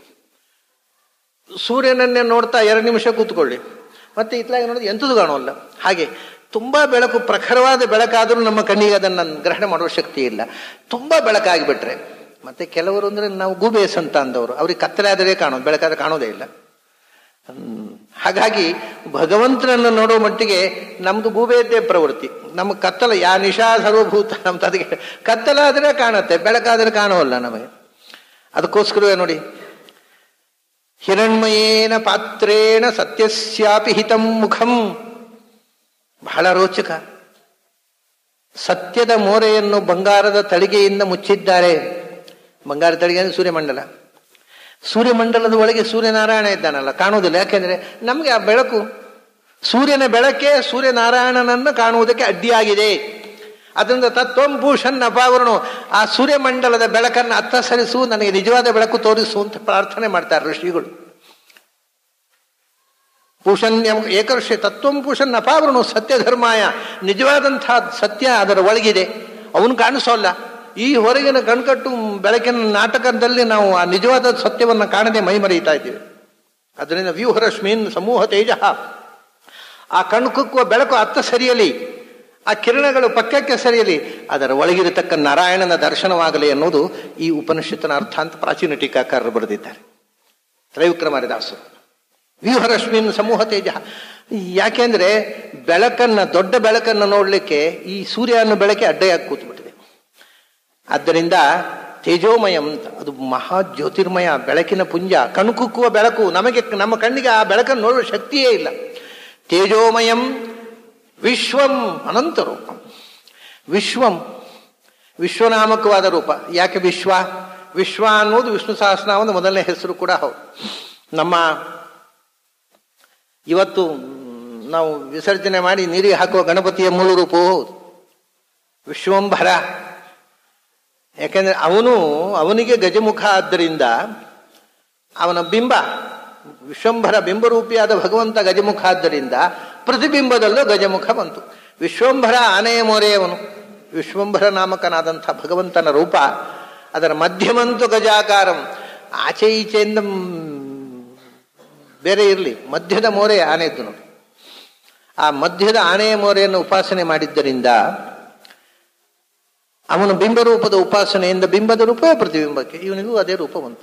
ಸೂರ್ಯನನ್ನೇ ನೋಡ್ತಾ ಎರಡು ನಿಮಿಷ ಕೂತ್ಕೊಳ್ಳಿ ಮತ್ತೆ ಇತ್ಲಾಗಿ ನೋಡಿದ್ರೆ ಎಂಥದ್ದು ಕಾಣೋಲ್ಲ ಹಾಗೆ ತುಂಬಾ ಬೆಳಕು ಪ್ರಖರವಾದ ಬೆಳಕಾದರೂ ನಮ್ಮ ಕಣ್ಣಿಗೆ ಅದನ್ನು ಗ್ರಹಣ ಮಾಡುವ ಶಕ್ತಿ ಇಲ್ಲ ತುಂಬಾ ಬೆಳಕಾಗಿಬಿಟ್ರೆ ಮತ್ತೆ ಕೆಲವರು ಅಂದ್ರೆ ನಾವು ಗೂಬೇಸ್ ಅಂತ ಅಂದವರು ಅವ್ರಿಗೆ ಕತ್ತಲೆ ಆದರೆ ಕಾಣೋದು ಬೆಳಕಾದ್ರೆ ಕಾಣೋದೇ ಇಲ್ಲ ಹಾಗಾಗಿ ಭಗವಂತನನ್ನು ನೋಡೋ ಮಟ್ಟಿಗೆ ನಮ್ದು ಗೂಬೆಯದ್ದೇ ಪ್ರವೃತ್ತಿ ನಮ್ಮ ಕತ್ತಲ ಯಾ ನಿಶಾ ಸರ್ವಭೂತ ನಮ್ದು ಅದಕ್ಕೆ ಕತ್ತಲಾದ್ರೆ ಕಾಣುತ್ತೆ ಬೆಳಕಾದ್ರೆ ಕಾಣೋಲ್ಲ ನಮಗೆ ಅದಕ್ಕೋಸ್ಕರವೇ ನೋಡಿ ಹಿರಣ್ಮಯೇನ ಪಾತ್ರೇಣ ಸತ್ಯಸ್ಯಾಪಿ ಹಿತಂ ಮುಖಂ ಬಹಳ ರೋಚಕ ಸತ್ಯದ ಮೋರೆಯನ್ನು ಬಂಗಾರದ ತಳಿಗೆಯಿಂದ ಮುಚ್ಚಿದ್ದಾರೆ ಬಂಗಾರ ತಳಿಗೆ ಅಂದ್ರೆ ಸೂರ್ಯಮಂಡಲ ಸೂರ್ಯಮಂಡಲದ ಒಳಗೆ ಸೂರ್ಯನಾರಾಯಣ ಇದ್ದಾನಲ್ಲ ಕಾಣುವುದಿಲ್ಲ ಯಾಕೆಂದ್ರೆ ನಮಗೆ ಆ ಬೆಳಕು ಸೂರ್ಯನ ಬೆಳಕೆ ಸೂರ್ಯನಾರಾಯಣನನ್ನು ಕಾಣುವುದಕ್ಕೆ ಅಡ್ಡಿಯಾಗಿದೆ ಅದರಿಂದ ತತ್ವಂ ಭೂಷನ್ ಅಪಾವರಣು ಆ ಸೂರ್ಯಮಂಡಲದ ಬೆಳಕನ್ನು ಅತ್ತ ಸರಿಸು ನನಗೆ ನಿಜವಾದ ಬೆಳಕು ತೋರಿಸು ಅಂತ ಪ್ರಾರ್ಥನೆ ಮಾಡ್ತಾರೆ ಋಷಿಗಳು ಪೂಷನ್ ಏಕರ್ಷೆ ತತ್ವಂ ಪೂಷನ್ ಅಪಾವರಣು ಸತ್ಯ ಧರ್ಮಾಯ ನಿಜವಾದಂತಹ ಸತ್ಯ ಅದರ ಒಳಗಿದೆ ಅವನು ಕಾಣಿಸೋಲ್ಲ ಈ ಹೊರಗಿನ ಕಣ್ಕಟ್ಟು ಬೆಳಕಿನ ನಾಟಕದಲ್ಲಿ ನಾವು ಆ ನಿಜವಾದ ಸತ್ಯವನ್ನು ಕಾಣದೆ ಮೈ ಮರೆಯುತ್ತಾ ಇದ್ದೀವಿ ಅದರಿಂದ ವ್ಯೂಹರಶ್ಮಿನ್ ಸಮೂಹ ತೇಜ ಆ ಕಣ್ಕುಕ್ಕುವ ಬೆಳಕು ಅತ್ತ ಸರಿಯಲಿ ಆ ಕಿರಣಗಳು ಪಕ್ಕಕ್ಕೆ ಸರಿಯಲಿ ಅದರ ಒಳಗಿರತಕ್ಕ ನಾರಾಯಣನ ದರ್ಶನವಾಗಲಿ ಅನ್ನೋದು ಈ ಉಪನಿಷತ್ತಿನ ಅರ್ಥ ಅಂತ ಪ್ರಾಚೀನ ಟೀಕಾಕಾರರು ಬರೆದಿದ್ದಾರೆ ತ್ರೈವಿಕ್ರಮಾರಿದಾಸರು ವ್ಯೂಹರಶ್ಮಿನ್ ಸಮೂಹ ತೇಜ ಯಾಕೆಂದ್ರೆ ಬೆಳಕನ್ನ ದೊಡ್ಡ ಬೆಳಕನ್ನು ನೋಡಲಿಕ್ಕೆ ಈ ಸೂರ್ಯನ ಬೆಳಕೆ ಅಡ್ಡೆಯಾಗಿ ಕೂತ್ಬಿಟ್ಟಿದೆ ಆದ್ದರಿಂದ ತೇಜೋಮಯ ಅಂತ ಅದು ಮಹಾ ಜ್ಯೋತಿರ್ಮಯ ಬೆಳಕಿನ ಪುಂಜ ಕಣ್ಕುಕ್ಕುವ ಬೆಳಕು ನಮಗೆ ನಮ್ಮ ಕಣ್ಣಿಗೆ ಆ ಬೆಳಕನ್ನು ನೋಡುವ ಶಕ್ತಿಯೇ ಇಲ್ಲ ತೇಜೋಮಯಂ ವಿಶ್ವಂ ಅನಂತ ರೂಪ ವಿಶ್ವಂ ವಿಶ್ವನಾಮಕವಾದ ರೂಪ ಯಾಕೆ ವಿಶ್ವ ವಿಶ್ವ ಅನ್ನೋದು ವಿಷ್ಣು ಸಹಸ್ರನಾಮದ ಮೊದಲನೇ ಹೆಸರು ಕೂಡ ಹೌದು ನಮ್ಮ ಇವತ್ತು ನಾವು ವಿಸರ್ಜನೆ ಮಾಡಿ ನೀರಿಗೆ ಹಾಕುವ ಗಣಪತಿಯ ಮೂಲ ರೂಪವೂ ಹೌದು ವಿಶ್ವಂಭರ ಯಾಕೆಂದ್ರೆ ಅವನು ಅವನಿಗೆ ಗಜಮುಖ ಆದ್ದರಿಂದ ಅವನ ಬಿಂಬ ವಿಶ್ವಂಭರ ಬಿಂಬರೂಪಿಯಾದ ಭಗವಂತ ಗಜಮುಖ ಆದ್ದರಿಂದ ಪ್ರತಿಬಿಂಬದಲ್ಲೂ ಗಜಮುಖ ಬಂತು ವಿಶ್ವಂಭರ ಆನೆಯ ಮೊರೆಯವನು ವಿಶ್ವಂಭರ ನಾಮಕನಾದಂಥ ಭಗವಂತನ ರೂಪ ಅದರ ಮಧ್ಯಮಂತು ಗಜಾಕಾರಂ ಆಚೆ ಈಚೆಯಿಂದ ಬೇರೆ ಇರಲಿ ಮಧ್ಯದ ಮೋರೆ ಆನೆದ್ದು ನೋಡಿ ಆ ಮಧ್ಯದ ಆನೆಯ ಮೋರೆಯನ್ನು ಉಪಾಸನೆ ಮಾಡಿದ್ದರಿಂದ ಅವನ ಬಿಂಬರೂಪದ ಉಪಾಸನೆಯಿಂದ ಬಿಂಬದ ರೂಪವೇ ಪ್ರತಿಬಿಂಬಕ್ಕೆ ಇವನಿಗೂ ಅದೇ ರೂಪ ಬಂತು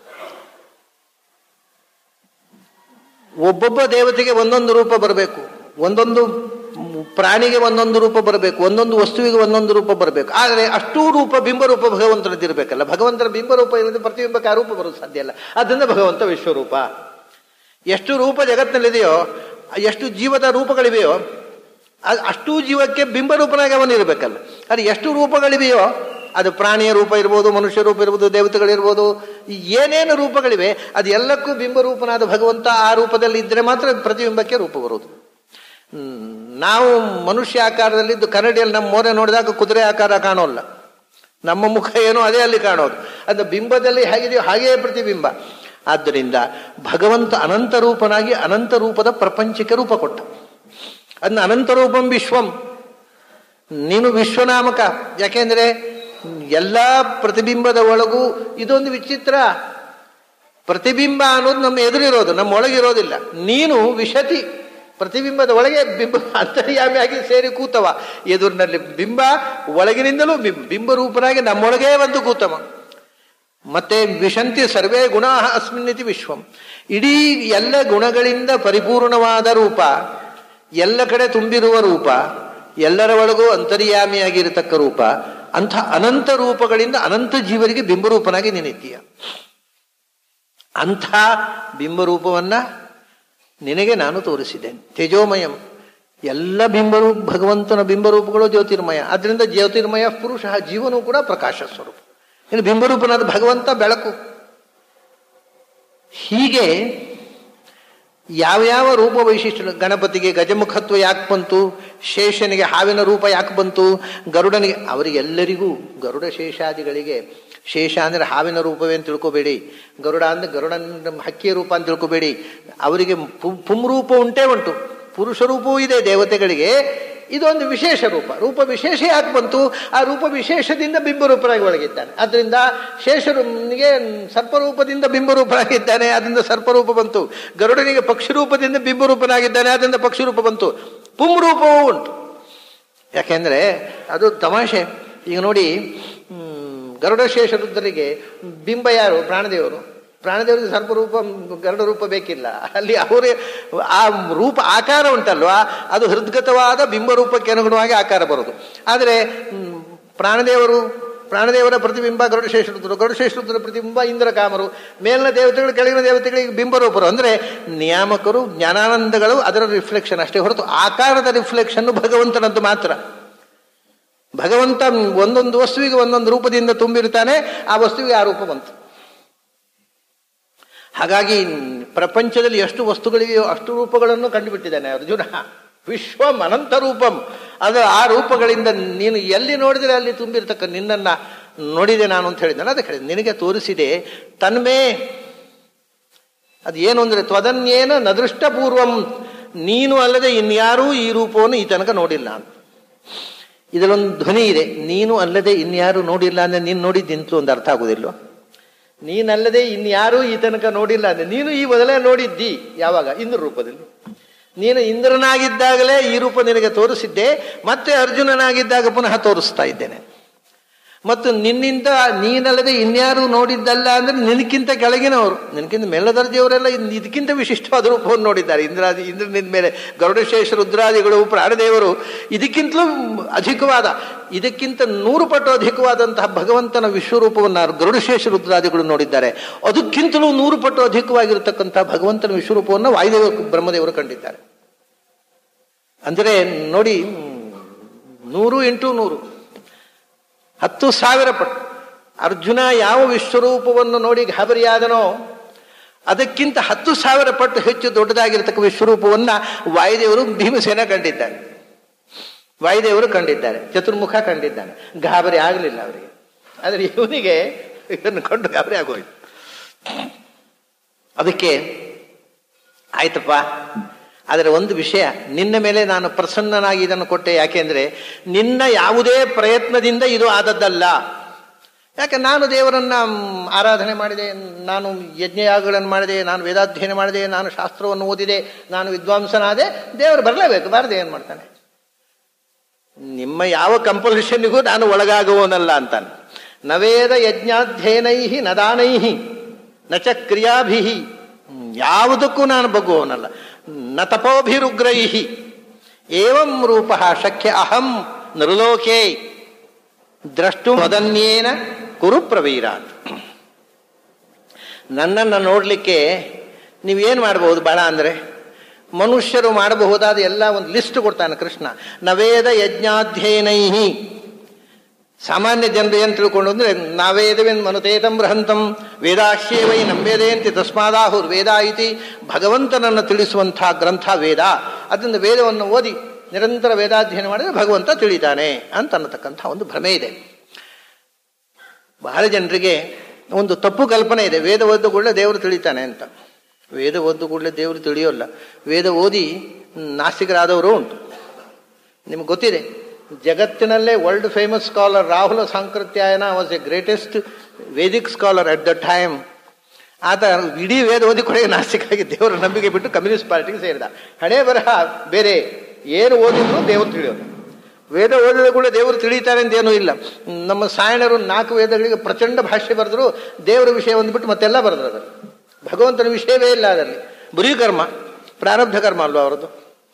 ಒಬ್ಬೊಬ್ಬ ದೇವತೆಗೆ ಒಂದೊಂದು ರೂಪ ಬರಬೇಕು ಒಂದೊಂದು ಪ್ರಾಣಿಗೆ ಒಂದೊಂದು ರೂಪ ಬರಬೇಕು ಒಂದೊಂದು ವಸ್ತುವಿಗೆ ಒಂದೊಂದು ರೂಪ ಬರಬೇಕು ಆದರೆ ಅಷ್ಟೂ ರೂಪ ಬಿಂಬರೂಪ ಭಗವಂತನದ್ದಿರಬೇಕಲ್ಲ ಭಗವಂತನ ಬಿಂಬರೂಪ ಇರೋದು ಪ್ರತಿಬಿಂಬಕ್ಕೆ ಆ ರೂಪ ಬರೋದು ಸಾಧ್ಯ ಇಲ್ಲ ಅದರಿಂದ ಭಗವಂತ ವಿಶ್ವರೂಪ ಎಷ್ಟು ರೂಪ ಜಗತ್ತಿನಲ್ಲಿದೆಯೋ ಎಷ್ಟು ಜೀವದ ರೂಪಗಳಿವೆಯೋ ಅಷ್ಟೂ ಜೀವಕ್ಕೆ ಬಿಂಬರೂಪನಾಗಿ ಅವನಿರಬೇಕಲ್ಲ ಅದು ಎಷ್ಟು ರೂಪಗಳಿವೆಯೋ ಅದು ಪ್ರಾಣಿಯ ರೂಪ ಇರ್ಬೋದು ಮನುಷ್ಯ ರೂಪ ಇರ್ಬೋದು ದೇವತೆಗಳಿರ್ಬೋದು ಏನೇನು ರೂಪಗಳಿವೆ ಅದು ಎಲ್ಲಕ್ಕೂ ಬಿಂಬರೂಪನಾದ ಭಗವಂತ ಆ ರೂಪದಲ್ಲಿ ಇದ್ದರೆ ಮಾತ್ರ ಪ್ರತಿಬಿಂಬಕ್ಕೆ ರೂಪ ಬರುವುದು ನಾವು ಮನುಷ್ಯ ಆಕಾರದಲ್ಲಿದ್ದು ಕನ್ನಡಿಯಲ್ಲಿ ನಮ್ಮ ಮೋರೆ ನೋಡಿದಾಗ ಕುದುರೆ ಆಕಾರ ಕಾಣೋಲ್ಲ ನಮ್ಮ ಮುಖ ಏನೋ ಅದೇ ಅಲ್ಲಿ ಕಾಣೋದು ಅದು ಬಿಂಬದಲ್ಲಿ ಹೇಗಿದೆಯೋ ಹಾಗೆಯೇ ಪ್ರತಿಬಿಂಬ ಆದ್ದರಿಂದ ಭಗವಂತ ಅನಂತ ರೂಪನಾಗಿ ಅನಂತ ರೂಪದ ಪ್ರಪಂಚಕ್ಕೆ ರೂಪ ಕೊಟ್ಟ ಅದನ್ನ ಅನಂತ ರೂಪಂ ವಿಶ್ವಂ ನೀನು ವಿಶ್ವನಾಮಕ ಯಾಕೆಂದ್ರೆ ಎಲ್ಲ ಪ್ರತಿಬಿಂಬದ ಒಳಗೂ ಇದೊಂದು ವಿಚಿತ್ರ ಪ್ರತಿಬಿಂಬ ಅನ್ನೋದು ನಮ್ಮ ಎದುರಿರೋದು ನಮ್ಮ ಒಳಗಿರೋದಿಲ್ಲ ನೀನು ವಿಶತಿ ಪ್ರತಿಬಿಂಬದ ಒಳಗೆ ಬಿಂಬ ಅಂತರ್ಯಾಮಿಯಾಗಿ ಸೇರಿ ಕೂತವ ಎದುರಿನಲ್ಲಿ ಬಿಂಬ ಒಳಗಿನಿಂದಲೂ ಬಿಂಬ ಬಿಂಬರೂಪನಾಗಿ ನಮ್ಮೊಳಗೇ ಒಂದು ಕೂತವ ಮತ್ತೆ ವಿಶಂತಿ ಸರ್ವೇ ಗುಣ ಅಸ್ಮಿನ್ನಿತಿ ವಿಶ್ವಂ ಇಡೀ ಎಲ್ಲ ಗುಣಗಳಿಂದ ಪರಿಪೂರ್ಣವಾದ ರೂಪ ಎಲ್ಲ ಕಡೆ ತುಂಬಿರುವ ರೂಪ ಎಲ್ಲರ ಒಳಗೂ ಅಂತರ್ಯಾಮಿಯಾಗಿರತಕ್ಕ ರೂಪ ಅಂಥ ಅನಂತ ರೂಪಗಳಿಂದ ಅನಂತ ಜೀವರಿಗೆ ಬಿಂಬರೂಪನಾಗಿ ನಿನ್ನಿದ್ದೀಯ ಅಂಥ ಬಿಂಬರೂಪವನ್ನ ನಿನಗೆ ನಾನು ತೋರಿಸಿದ್ದೇನೆ ತೇಜೋಮಯಂ ಎಲ್ಲ ಬಿಂಬರೂಪ ಭಗವಂತನ ಬಿಂಬರೂಪಗಳು ಜ್ಯೋತಿರ್ಮಯ ಅದರಿಂದ ಜ್ಯೋತಿರ್ಮಯ ಪುರುಷ ಜೀವನೂ ಕೂಡ ಪ್ರಕಾಶ ಸ್ವರೂಪ ಇನ್ನು ಬಿಂಬರೂಪನಾದ ಭಗವಂತ ಬೆಳಕು ಹೀಗೆ ಯಾವ್ಯಾವ ರೂಪ ವೈಶಿಷ್ಟ್ಯ ಗಣಪತಿಗೆ ಗಜಮುಖತ್ವ ಯಾಕೆ ಬಂತು ಶೇಷನಿಗೆ ಹಾವಿನ ರೂಪ ಯಾಕೆ ಬಂತು ಗರುಡನಿಗೆ ಅವರಿಗೆಲ್ಲರಿಗೂ ಗರುಡ ಶೇಷಾದಿಗಳಿಗೆ ಶೇಷ ಅಂದರೆ ಹಾವಿನ ರೂಪವೇ ಅಂತ ತಿಳ್ಕೊಬೇಡಿ ಗರುಡ ಅಂದರೆ ಗರುಡನ ಹಕ್ಕಿಯ ರೂಪ ಅಂತ ತಿಳ್ಕೊಬೇಡಿ ಅವರಿಗೆ ಪುಂರೂಪ ಉಂಟೇ ಉಂಟು ಪುರುಷ ರೂಪವೂ ಇದೆ ದೇವತೆಗಳಿಗೆ ಇದೊಂದು ವಿಶೇಷ ರೂಪ ರೂಪ ವಿಶೇಷ ಯಾಕೆ ಬಂತು ಆ ರೂಪ ವಿಶೇಷದಿಂದ ಬಿಂಬರೂಪರಾಗಿ ಒಳಗಿದ್ದಾನೆ ಅದರಿಂದ ಶೇಷನಿಗೆ ಸರ್ಪರೂಪದಿಂದ ಬಿಂಬರೂಪನಾಗಿದ್ದಾನೆ ಅದರಿಂದ ಸರ್ಪರೂಪ ಬಂತು ಗರುಡನಿಗೆ ಪಕ್ಷಿರೂಪದಿಂದ ಬಿಂಬರೂಪನಾಗಿದ್ದಾನೆ ಅದರಿಂದ ಪಕ್ಷಿರೂಪ ಬಂತು ಪುಂರೂಪವೂ ಉಂಟು ಯಾಕೆಂದ್ರೆ ಅದು ತಮಾಷೆ ಈಗ ನೋಡಿ ಗರುಡ ಶೇಷರುದ್ರರಿಗೆ ಬಿಂಬ ಯಾರು ಪ್ರಾಣದೇವರು ಪ್ರಾಣದೇವರಿಗೆ ಸರ್ಪರೂಪ ಗರುಡ ರೂಪ ಬೇಕಿಲ್ಲ ಅಲ್ಲಿ ಅವರೇ ಆ ರೂಪ ಆಕಾರ ಉಂಟಲ್ವಾ ಅದು ಹೃದ್ಗತವಾದ ಬಿಂಬರೂಪಕ್ಕೆ ಅನುಗುಣವಾಗಿ ಆಕಾರ ಬರೋದು ಆದರೆ ಪ್ರಾಣದೇವರು ಪ್ರಾಣದೇವರ ಪ್ರತಿಬಿಂಬ ಗರುಡಶೇಷರುದ್ರರು ಗರುಡಶೇಷರುದ್ರ ಪ್ರತಿಬಿಂಬ ಇಂದ್ರಕಾಮರು ಮೇಲಿನ ದೇವತೆಗಳು ಕೆಳಗಿನ ದೇವತೆಗಳಿಗೆ ಬಿಂಬರೂಪರು ಅಂದರೆ ನಿಯಾಮಕರು ಜ್ಞಾನಾನಂದಗಳು ಅದರ ರಿಫ್ಲೆಕ್ಷನ್ ಅಷ್ಟೇ ಹೊರತು ಆಕಾರದ ರಿಫ್ಲೆಕ್ಷನ್ ಭಗವಂತನದ್ದು ಮಾತ್ರ ಭಗವಂತ ಒಂದೊಂದು ವಸ್ತುವಿಗೆ ಒಂದೊಂದು ರೂಪದಿಂದ ತುಂಬಿರ್ತಾನೆ ಆ ವಸ್ತುವಿಗೆ ಆ ರೂಪ ಬಂತು ಹಾಗಾಗಿ ಪ್ರಪಂಚದಲ್ಲಿ ಎಷ್ಟು ವಸ್ತುಗಳಿವೆಯೋ ಅಷ್ಟು ರೂಪಗಳನ್ನು ಕಂಡುಬಿಟ್ಟಿದ್ದಾನೆ ಅರ್ಜುನ ವಿಶ್ವಂ ಅನಂತ ರೂಪಂ ಅದು ಆ ರೂಪಗಳಿಂದ ನೀನು ಎಲ್ಲಿ ನೋಡಿದರೆ ಅಲ್ಲಿ ತುಂಬಿರ್ತಕ್ಕ ನಿನ್ನನ್ನ ನೋಡಿದೆ ನಾನು ಅಂತ ಹೇಳಿದ್ದಾನೆ ಅದಕ್ಕೆ ಹೇಳಿದೆ ನಿನಗೆ ತೋರಿಸಿದೆ ತನ್ಮೇ ಅದು ಏನು ಅಂದರೆ ತ್ವದನ್ಯೇನ ನದೃಷ್ಟಪೂರ್ವಂ ನೀನು ಅಲ್ಲದೆ ಇನ್ಯಾರೂ ಈ ರೂಪವನ್ನು ಈ ತನಕ ನೋಡಿಲ್ಲ ಅಂತ ಇದರಲ್ಲೊಂದು ಧ್ವನಿ ಇದೆ ನೀನು ಅಲ್ಲದೆ ಇನ್ಯಾರು ನೋಡಿಲ್ಲ ಅಂದ್ರೆ ನೀನು ನೋಡಿದ್ದಿಂತು ಒಂದು ಅರ್ಥ ಆಗುದಿಲ್ವ ನೀನಲ್ಲದೆ ಇನ್ಯಾರೂ ಈ ತನಕ ನೋಡಿಲ್ಲ ಅಂದ್ರೆ ನೀನು ಈ ಮೊದಲೇ ನೋಡಿದ್ದಿ ಯಾವಾಗ ಇಂದ್ರ ರೂಪದಲ್ಲಿ ನೀನು ಇಂದ್ರನಾಗಿದ್ದಾಗಲೇ ಈ ರೂಪ ನಿನಗೆ ತೋರಿಸಿದ್ದೆ ಮತ್ತೆ ಅರ್ಜುನನಾಗಿದ್ದಾಗ ಪುನಃ ತೋರಿಸ್ತಾ ಇದ್ದೇನೆ ಮತ್ತು ನಿನ್ನಿಂದ ನೀನಲ್ಲದೆ ಇನ್ಯಾರು ನೋಡಿದ್ದಲ್ಲ ಅಂದ್ರೆ ನಿನಕ್ಕಿಂತ ಕೆಳಗಿನವರು ನಿನಕ್ಕಿಂತ ಮೇಲದರ್ಜೆಯವರೆಲ್ಲ ಇನ್- ಇದಕ್ಕಿಂತ ವಿಶಿಷ್ಟವಾದ ರೂಪವನ್ನು ನೋಡಿದ್ದಾರೆ ಇಂದ್ರಾದಿ ಇಂದ್ರನಿಂದ ಮೇಲೆ ಗರುಡಶೇಷ ರುದ್ರಾದಿಗಳು ಪ್ರಾಣದೇವರು ಇದಕ್ಕಿಂತಲೂ ಅಧಿಕವಾದ ಇದಕ್ಕಿಂತ ನೂರು ಪಟ್ಟು ಅಧಿಕವಾದಂತಹ ಭಗವಂತನ ವಿಶ್ವರೂಪವನ್ನು ಗರುಡಶೇಷ ರುದ್ರಾದಿಗಳು ನೋಡಿದ್ದಾರೆ ಅದಕ್ಕಿಂತಲೂ ನೂರು ಪಟ್ಟು ಅಧಿಕವಾಗಿರತಕ್ಕಂತಹ ಭಗವಂತನ ವಿಶ್ವರೂಪವನ್ನು ವಾಯುದೇವರು ಬ್ರಹ್ಮದೇವರು ಕಂಡಿದ್ದಾರೆ ಅಂದರೆ ನೋಡಿ ನೂರು ಇಂಟು ನೂರು ಹತ್ತು ಸಾವಿರ ಪಟ್ಟು ಅರ್ಜುನ ಯಾವ ವಿಶ್ವರೂಪವನ್ನು ನೋಡಿ ಗಾಬರಿಯಾದನೋ ಅದಕ್ಕಿಂತ ಹತ್ತು ಸಾವಿರ ಪಟ್ಟು ಹೆಚ್ಚು ದೊಡ್ಡದಾಗಿರತಕ್ಕ ವಿಶ್ವರೂಪವನ್ನ ವಾಯುದೇವರು ಭೀಮಸೇನ ಕಂಡಿದ್ದಾರೆ ವಾಯುದೇವರು ಕಂಡಿದ್ದಾರೆ ಚತುರ್ಮುಖ ಕಂಡಿದ್ದಾನೆ ಗಾಬರಿ ಆಗಲಿಲ್ಲ ಅವರಿಗೆ ಆದರೆ ಇವನಿಗೆ ಇದನ್ನು ಕಂಡು ಗಾಬರಿ ಆಗೋಯ್ತು ಅದಕ್ಕೆ ಆಯ್ತಪ್ಪ ಆದರೆ ಒಂದು ವಿಷಯ ನಿನ್ನ ಮೇಲೆ ನಾನು ಪ್ರಸನ್ನನಾಗಿ ಇದನ್ನು ಕೊಟ್ಟೆ ಯಾಕೆಂದ್ರೆ ನಿನ್ನ ಯಾವುದೇ ಪ್ರಯತ್ನದಿಂದ ಇದು ಆದದ್ದಲ್ಲ ಯಾಕೆ ನಾನು ದೇವರನ್ನ ಮ್, ಆರಾಧನೆ ಮಾಡಿದೆ ನಾನು ಯಜ್ಞಯಾಗಗಳನ್ನು ಮಾಡಿದೆ ನಾನು ವೇದಾಧ್ಯಯನ ಮಾಡಿದೆ ನಾನು ಶಾಸ್ತ್ರವನ್ನು ಓದಿದೆ ನಾನು ವಿದ್ವಾಂಸನಾದೆ ದೇವರು ಬರಲೇಬೇಕು ಬಾರದೆ ಏನು ಮಾಡ್ತಾನೆ ನಿಮ್ಮ ಯಾವ ಕಂಪಲ್ಷನ್ನಿಗೂ ನಾನು ಒಳಗಾಗುವವನಲ್ಲ ಅಂತಾನೆ ನವೇದ ಯಜ್ಞಾಧ್ಯಯನೈ ನದಾನೈ ನ ಚ ಕ್ರಿಯಾಭಿ ಯಾವುದಕ್ಕೂ ನಾನು ಬಗ್ಗುವವನಲ್ಲ ನ ತಪೋಭಿರುಗ್ರೈ ಏವಂ ರೂಪ ಶಕ್ಯ ಅಹಂ ನೃಲೋಕೆ ದ್ರಷ್ಟು ಮೊದನ್ಯೇನ ಕುರು ಪ್ರವೀರಾತ್ ನನ್ನನ್ನು ನೋಡಲಿಕ್ಕೆ ನೀವೇನು ಮಾಡ್ಬೋದು ಬಹಳ ಅಂದರೆ ಮನುಷ್ಯರು ಮಾಡಬಹುದಾದ ಎಲ್ಲ ಒಂದು ಲಿಸ್ಟ್ ಕೊಡ್ತಾನೆ ಕೃಷ್ಣ ನವೇದ ಯಜ್ಞಾಧ್ಯಯನೈ ಸಾಮಾನ್ಯ ಜನರು ಏನು ತಿಳ್ಕೊಂಡು ಅಂದ್ರೆ ನಾವೇದವೆನ್ ಮನುತೇತಂ ಬೃಹಂತಂ ವೇದಾಶ್ಯೇ ವೈ ನಂಬೇದೇಂತಿ ತಸ್ಮಾದಾಹುರ್ ವೇದ ಇತಿ ಭಗವಂತನನ್ನು ತಿಳಿಸುವಂತಹ ಗ್ರಂಥ ವೇದ ಅದರಿಂದ ವೇದವನ್ನು ಓದಿ ನಿರಂತರ ವೇದಾಧ್ಯಯನ ಮಾಡಿದ್ರೆ ಭಗವಂತ ತಿಳಿತಾನೆ ಅಂತ ಅನ್ನತಕ್ಕಂಥ ಒಂದು ಭ್ರಮೆ ಇದೆ ಬಹಳ ಜನರಿಗೆ ಒಂದು ತಪ್ಪು ಕಲ್ಪನೆ ಇದೆ ವೇದ ಓದ ಕೂಡಲೇ ದೇವರು ತಿಳಿತಾನೆ ಅಂತ ವೇದ ಓದ ಕೂಡಲೇ ದೇವರು ತಿಳಿಯೋಲ್ಲ ವೇದ ಓದಿ ನಾಸ್ತಿಕರಾದವರು ಉಂಟು ನಿಮ್ಗೆ ಗೊತ್ತಿದೆ ಜಗತ್ತಿನಲ್ಲೇ world famous scholar Rahul Sankrityayan was a greatest Vedic scholar at the time ಆತ ಇಡೀ ವೇದ ಓದಿ ಕೂಡ ನಾಸ್ತಿಕಾಗಿ ದೇವರ ನಂಬಿಕೆ ಬಿಟ್ಟು ಕಮ್ಯುನಿಸ್ಟ್ ಪಾರ್ಟಿಗೆ ಸೇರಿದ ಹಣೆ ಬರಹ ಬೇರೆ ಏನು ಓದಿದ್ರು ದೇವರು ತಿಳಿಯೋದು ವೇದ ಓದಿದ ಕೂಡ ದೇವರು ತಿಳಿತಾರೆ ಅಂತ ಏನೂ ಇಲ್ಲ ನಮ್ಮ ಸಾಯಣರು ನಾಲ್ಕು ವೇದಗಳಿಗೆ ಪ್ರಚಂಡ ಭಾಷೆ ಬರೆದ್ರು ದೇವರ ವಿಷಯ ಒಂದ್ಬಿಟ್ಟು ಮತ್ತೆಲ್ಲ ಬರೆದ್ರು ಅದರಲ್ಲಿ ಭಗವಂತನ ವಿಷಯವೇ ಇಲ್ಲ ಅದರಲ್ಲಿ ಬರೀ ಕರ್ಮ ಪ್ರಾರಬ್ಧ ಕರ್ಮ ಅಲ್ವಾ ಅವರದ್ದು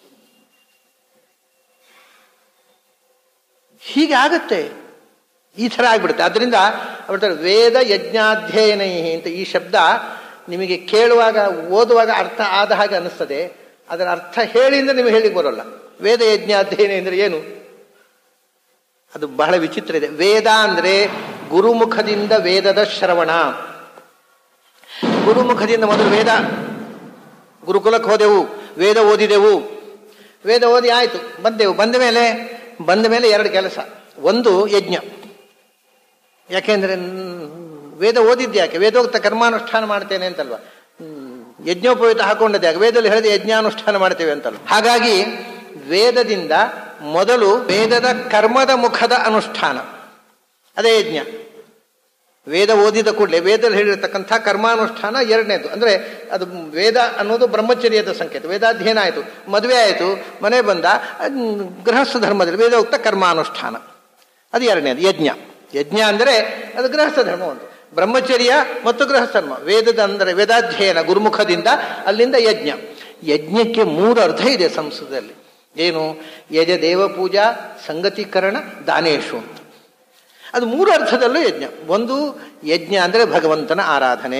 ಹೀಗೆ ಆಗತ್ತೆ ಈ ಥರ ಆಗ್ಬಿಡುತ್ತೆ ಅದರಿಂದ ಹೇಳ್ತಾರೆ ವೇದ ಯಜ್ಞಾಧ್ಯಯನೈ ಅಂತ ಈ ಶಬ್ದ ನಿಮಗೆ ಕೇಳುವಾಗ ಓದುವಾಗ ಅರ್ಥ ಆದ ಹಾಗೆ ಅನಿಸ್ತದೆ ಅದರ ಅರ್ಥ ಹೇಳಿಂದ ನಿಮಗೆ ಹೇಳಿಕ್ ಬರೋಲ್ಲ ವೇದ ಯಜ್ಞಾಧ್ಯಯನ ಅಂದರೆ ಏನು ಅದು ಬಹಳ ವಿಚಿತ್ರ ಇದೆ ವೇದ ಅಂದ್ರೆ ಗುರುಮುಖದಿಂದ ವೇದದ ಶ್ರವಣ ಗುರುಮುಖದಿಂದ ಮೊದಲು ವೇದ ಗುರುಕುಲಕ್ಕೆ ಹೋದೆವು ವೇದ ಓದಿದೆವು ವೇದ ಓದಿ ಆಯಿತು ಬಂದೆವು ಬಂದ ಮೇಲೆ ಬಂದ ಮೇಲೆ ಎರಡು ಕೆಲಸ ಒಂದು ಯಜ್ಞ ಯಾಕೆಂದ್ರೆ ನ್- ವೇದ ಓದಿದ್ದೆ ಯಾಕೆ ವೇದೋಕ್ತ ಕರ್ಮಾನುಷ್ಠಾನ ಮಾಡ್ತೇನೆ ಅಂತಲ್ವಾ ಹ್ಮ್, ಯಜ್ಞೋಪವೀತ ಹಾಕೊಂಡದ್ದು ಯಾಕೆ ವೇದದಲ್ಲಿ ಹೇಳಿದ ಯಜ್ಞಾನುಷ್ಠಾನ ಮಾಡ್ತೇವೆ ಅಂತಲ್ವ ಹಾಗಾಗಿ ವೇದದಿಂದ ಮೊದಲು ವೇದದ ಕರ್ಮದ ಮುಖದ ಅನುಷ್ಠಾನ ಅದೇ ಯಜ್ಞ ವೇದ ಓದಿದ ಕೂಡಲೇ ವೇದದಲ್ಲಿ ಹೇಳಿರ್ತಕ್ಕಂಥ ಕರ್ಮಾನುಷ್ಠಾನ ಎರಡನೇದು ಅಂದ್ರೆ ಅದು ವೇದ ಅನ್ನೋದು ಬ್ರಹ್ಮಚರ್ಯದ ಸಂಕೇತ ವೇದಾಧ್ಯಯನ ಆಯಿತು ಮದುವೆ ಆಯಿತು ಮನೆ ಬಂದ ಅದ್ ಗೃಹಸ್ಥ ಧರ್ಮದಲ್ಲಿ ವೇದೋಕ್ತ ಕರ್ಮಾನುಷ್ಠಾನ ಅದು ಎರಡನೇದು ಯಜ್ಞ ಯಜ್ಞ ಅಂದರೆ ಅದು ಗೃಹಸ್ಥ ಧರ್ಮ ಒಂದು ಬ್ರಹ್ಮಚರ್ಯ ಮತ್ತು ಗೃಹಸ್ಥ ಧರ್ಮ ವೇದದ ಅಂದರೆ ವೇದಾಧ್ಯಯನ ಗುರುಮುಖದಿಂದ ಅಲ್ಲಿಂದ ಯಜ್ಞ ಯಜ್ಞಕ್ಕೆ ಮೂರು ಅರ್ಥ ಇದೆ ಸಂಸ್ಕೃತದಲ್ಲಿ ಏನು ಯಜ ದೇವ ಪೂಜಾ ಸಂಗತೀಕರಣ ದಾನೇಶು ಅಂತ ಅದು ಮೂರು ಅರ್ಥದಲ್ಲೂ ಯಜ್ಞ ಒಂದು ಯಜ್ಞ ಅಂದರೆ ಭಗವಂತನ ಆರಾಧನೆ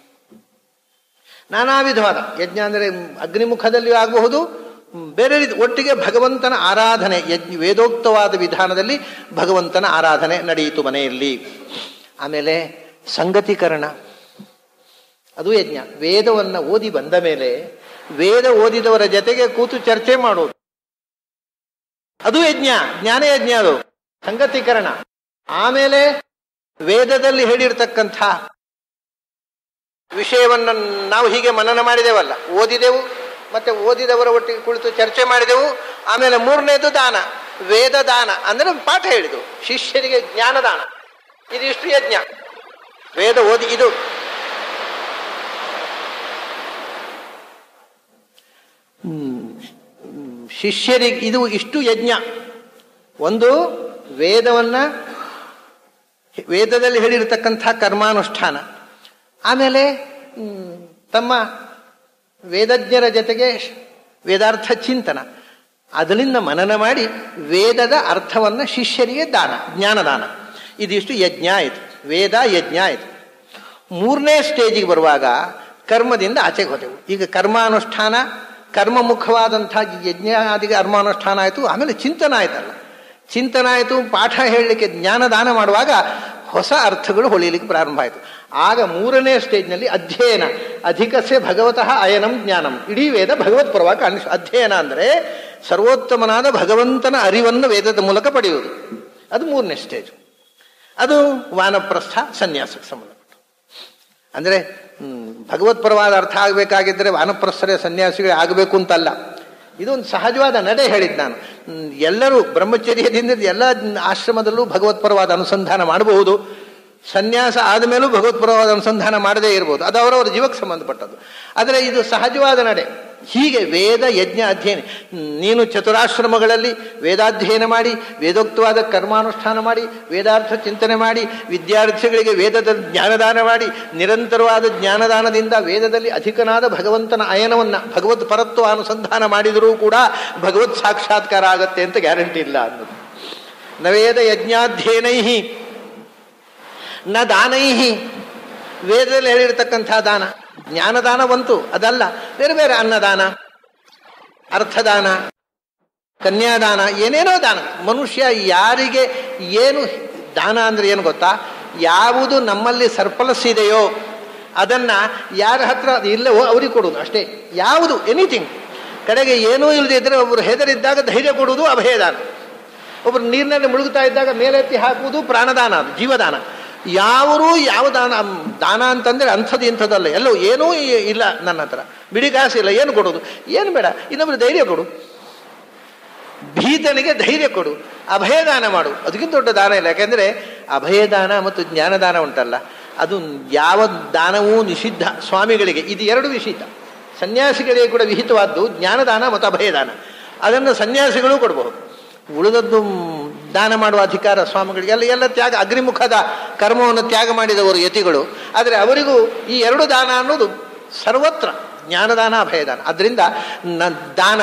ನಾನಾ ವಿಧವಾದ ಯಜ್ಞ ಅಂದರೆ ಅಗ್ನಿಮುಖದಲ್ಲಿಯೂ ಆಗಬಹುದು ಬೇರೆ ರೀತಿ ಒಟ್ಟಿಗೆ ಭಗವಂತನ ಆರಾಧನೆ ಯಜ್ಞ ವೇದೋಕ್ತವಾದ ವಿಧಾನದಲ್ಲಿ ಭಗವಂತನ ಆರಾಧನೆ ನಡೆಯಿತು ಮನೆಯಲ್ಲಿ ಆಮೇಲೆ ಸಂಗತೀಕರಣ ಅದು ಯಜ್ಞ ವೇದವನ್ನು ಓದಿ ಬಂದ ಮೇಲೆ ವೇದ ಓದಿದವರ ಜೊತೆಗೆ ಕೂತು ಚರ್ಚೆ ಮಾಡೋದು ಅದು ಯಜ್ಞ ಜ್ಞಾನ ಯಜ್ಞ ಅದು ಸಂಗತೀಕರಣ ಆಮೇಲೆ ವೇದದಲ್ಲಿ ಹೇಳಿರ್ತಕ್ಕಂಥ ವಿಷಯವನ್ನ ನಾವು ಹೀಗೆ ಮನನ ಮಾಡಿದೆವಲ್ಲ ಓದಿದೆವು ಮತ್ತೆ ಓದಿದವರ ಒಟ್ಟಿಗೆ ಕುಳಿತು ಚರ್ಚೆ ಮಾಡಿದೆವು ಆಮೇಲೆ ಮೂರನೇದು ದಾನ ವೇದ ದಾನ ಅಂದ್ರೆ ಪಾಠ ಹೇಳಿದೆವು ಶಿಷ್ಯರಿಗೆ ಜ್ಞಾನದಾನ ಇದಿಷ್ಟು ಯಜ್ಞ ವೇದ ಓದಿ ಇದು ಹ್ಮ್, ಶಿಷ್ಯರಿಗೆ ಇದು ಇಷ್ಟು ಯಜ್ಞ ಒಂದು ವೇದವನ್ನ ವೇದದಲ್ಲಿ ಹೇಳಿರತಕ್ಕಂಥ ಕರ್ಮಾನುಷ್ಠಾನ ಆಮೇಲೆ ಹ್ಮ್, ತಮ್ಮ ವೇದಜ್ಞರ ಜೊತೆಗೆ ವೇದಾರ್ಥ ಚಿಂತನ ಅದರಿಂದ ಮನನ ಮಾಡಿ ವೇದದ ಅರ್ಥವನ್ನು ಶಿಷ್ಯರಿಗೆ ದಾನ ಜ್ಞಾನದಾನ ಇದಿಷ್ಟು ಯಜ್ಞ ಆಯಿತು ವೇದ ಯಜ್ಞ ಆಯಿತು ಮೂರನೇ ಸ್ಟೇಜಿಗೆ ಬರುವಾಗ ಕರ್ಮದಿಂದ ಆಚೆಗೆ ಹೋದೆವು ಈಗ ಕರ್ಮಾನುಷ್ಠಾನ ಕರ್ಮಮುಖವಾದಂಥ ಯಜ್ಞಾದಿ ಕರ್ಮಾನುಷ್ಠಾನ ಆಯಿತು ಆಮೇಲೆ ಚಿಂತನ ಆಯ್ತಲ್ಲ ಚಿಂತನ ಆಯಿತು ಪಾಠ ಹೇಳಲಿಕ್ಕೆ ಜ್ಞಾನದಾನ ಮಾಡುವಾಗ ಹೊಸ ಅರ್ಥಗಳು ಹೊಳಿಲಿಕ್ಕೆ ಪ್ರಾರಂಭ ಆಯಿತು ಆಗ ಮೂರನೇ ಸ್ಟೇಜ್ನಲ್ಲಿ ಅಧ್ಯಯನ ಅಧಿಕಸ್ಯ ಭಗವತಃ ಅಯನಂ ಜ್ಞಾನಂ ಇಡೀ ವೇದ ಭಗವತ್ ಪರವಾಗಿ ಕಾಣಿಸ್ ಅಧ್ಯಯನ ಅಂದರೆ ಸರ್ವೋತ್ತಮನಾದ ಭಗವಂತನ ಅರಿವನ್ನು ವೇದದ ಮೂಲಕ ಪಡೆಯುವುದು ಅದು ಮೂರನೇ ಸ್ಟೇಜ್ ಅದು ವಾನಪ್ರಸ್ಥ ಸನ್ಯಾಸಕ್ಕೆ ಸಂಬಂಧಪಟ್ಟ ಅಂದರೆ ಭಗವತ್ ಪರವಾದ ಅರ್ಥ ಆಗಬೇಕಾಗಿದ್ದರೆ ವಾನಪ್ರಸ್ಥರೇ ಸನ್ಯಾಸಿಗಳೇ ಆಗಬೇಕು ಅಂತಲ್ಲ ಇದೊಂದು ಸಹಜವಾದ ನಡೆ ಹೇಳಿದ್ದು ನಾನು ಹ್ಮ್, ಎಲ್ಲರೂ ಬ್ರಹ್ಮಚರ್ಯದಿಂದ ಎಲ್ಲ ಆಶ್ರಮದಲ್ಲೂ ಭಗವತ್ಪರವಾದ ಅನುಸಂಧಾನ ಮಾಡಬಹುದು ಸನ್ಯಾಸ ಆದಮೇಲೂ ಭಗವತ್ಪರವಾದ ಅನುಸಂಧಾನ ಮಾಡದೇ ಇರ್ಬೋದು ಅದು ಅವರವರ ಜೀವಕ್ಕೆ ಸಂಬಂಧಪಟ್ಟದ್ದು ಆದರೆ ಇದು ಸಹಜವಾದ ನಡೆ ಹೀಗೆ ವೇದ ಯಜ್ಞ ಅಧ್ಯಯನ ನೀನು ಚತುರಾಶ್ರಮಗಳಲ್ಲಿ ವೇದಾಧ್ಯಯನ ಮಾಡಿ ವೇದೋಕ್ತವಾದ ಕರ್ಮಾನುಷ್ಠಾನ ಮಾಡಿ ವೇದಾರ್ಥ ಚಿಂತನೆ ಮಾಡಿ ವಿದ್ಯಾರ್ಥಿಗಳಿಗೆ ವೇದದ ಜ್ಞಾನದಾನ ಮಾಡಿ ನಿರಂತರವಾದ ಜ್ಞಾನದಾನದಿಂದ ವೇದದಲ್ಲಿ ಅಧಿಕನಾದ ಭಗವಂತನ ಅಯನವನ್ನು ಭಗವತ್ ಪರತ್ವ ಅನುಸಂಧಾನ ಮಾಡಿದರೂ ಕೂಡ ಭಗವತ್ ಸಾಕ್ಷಾತ್ಕಾರ ಆಗತ್ತೆ ಅಂತ ಗ್ಯಾರಂಟಿ ಇಲ್ಲ ಅನ್ನೋದು ನವೇದ ಯಜ್ಞಾಧ್ಯಯನೈ ನ ದಾನೈಹಿ ವೇದದಲ್ಲಿ ಹೇಳಿರ್ತಕ್ಕಂಥ ದಾನ ಜ್ಞಾನದಾನ ಬಂತು ಅದಲ್ಲ ಬೇರೆ ಬೇರೆ ಅನ್ನದಾನ ಅರ್ಥದಾನ ಕನ್ಯಾದಾನ ಏನೇನೋ ದಾನ ಮನುಷ್ಯ ಯಾರಿಗೆ ಏನು ದಾನ ಅಂದ್ರೆ ಏನು ಗೊತ್ತಾ ಯಾವುದು ನಮ್ಮಲ್ಲಿ ಸರ್ಪಲಸ್ ಇದೆಯೋ ಅದನ್ನ ಯಾರ ಹತ್ರ ಅದು ಇಲ್ಲವೋ ಅವ್ರಿಗೆ ಕೊಡುವುದು ಅಷ್ಟೇ ಯಾವುದು ಎನಿಥಿಂಗ್ ಕಡೆಗೆ ಏನೂ ಇಲ್ಲದೆ ಇದ್ರೆ ಒಬ್ಬರು ಹೆದರಿದ್ದಾಗ ಧೈರ್ಯ ಕೊಡುವುದು ಅಭಯದಾನ ಒಬ್ಬರು ನೀರಿನಲ್ಲಿ ಮುಳುಗುತ್ತಾ ಇದ್ದಾಗ ಮೇಲೆತ್ತಿ ಹಾಕುವುದು ಪ್ರಾಣದಾನ ಅದು ಜೀವದಾನ ಯಾರೂ ಯಾವ ದಾನ ದಾನ ಅಂತಂದ್ರೆ ಅಂಥದ್ದು ಇಂಥದ್ದಲ್ಲ ಎಲ್ಲೋ ಏನೂ ಇ- ಇಲ್ಲ ನನ್ನ ಹತ್ರ ಬಿಡಿ ಕಾಸು ಇಲ್ಲ ಏನು ಕೊಡೋದು ಏನು ಬೇಡ ಇನ್ನೊಬ್ರು ಧೈರ್ಯ ಕೊಡು ಭೀತನಿಗೆ ಧೈರ್ಯ ಕೊಡು ಅಭಯದಾನ ಮಾಡು ಅದಕ್ಕಿಂತ ದೊಡ್ಡ ದಾನ ಇಲ್ಲ ಯಾಕೆಂದ್ರೆ ಅಭಯದಾನ ಮತ್ತು ಜ್ಞಾನದಾನ ಉಂಟಲ್ಲ ಅದು ಯಾವ ದಾನವೂ ನಿಷಿದ್ಧ ಸ್ವಾಮಿಗಳಿಗೆ ಇದು ಎರಡು ನಿಷಿದ್ಧ ಸನ್ಯಾಸಿಗಳಿಗೆ ಕೂಡ ವಿಹಿತವಾದ್ದು ಜ್ಞಾನದಾನ ಮತ್ತು ಅಭಯದಾನ ಅದನ್ನು ಸನ್ಯಾಸಿಗಳು ಕೊಡಬಹುದು ಉಳಿದದ್ದು ಮ್, ದಾನ ಮಾಡುವ ಅಧಿಕಾರ ಸ್ವಾಮಿಗಳಿಗೆ ಎಲ್ಲ ಎಲ್ಲ ತ್ಯಾಗ ಅಗ್ನಿಮುಖದ ಕರ್ಮವನ್ನು ತ್ಯಾಗ ಮಾಡಿದವರು ಯತಿಗಳು ಆದರೆ ಅವರಿಗೂ ಈ ಎರಡು ದಾನ ಅನ್ನೋದು ಸರ್ವತ್ರ ಜ್ಞಾನದಾನ ಅಭಯದಾನ ಅದರಿಂದ ನ ದಾನ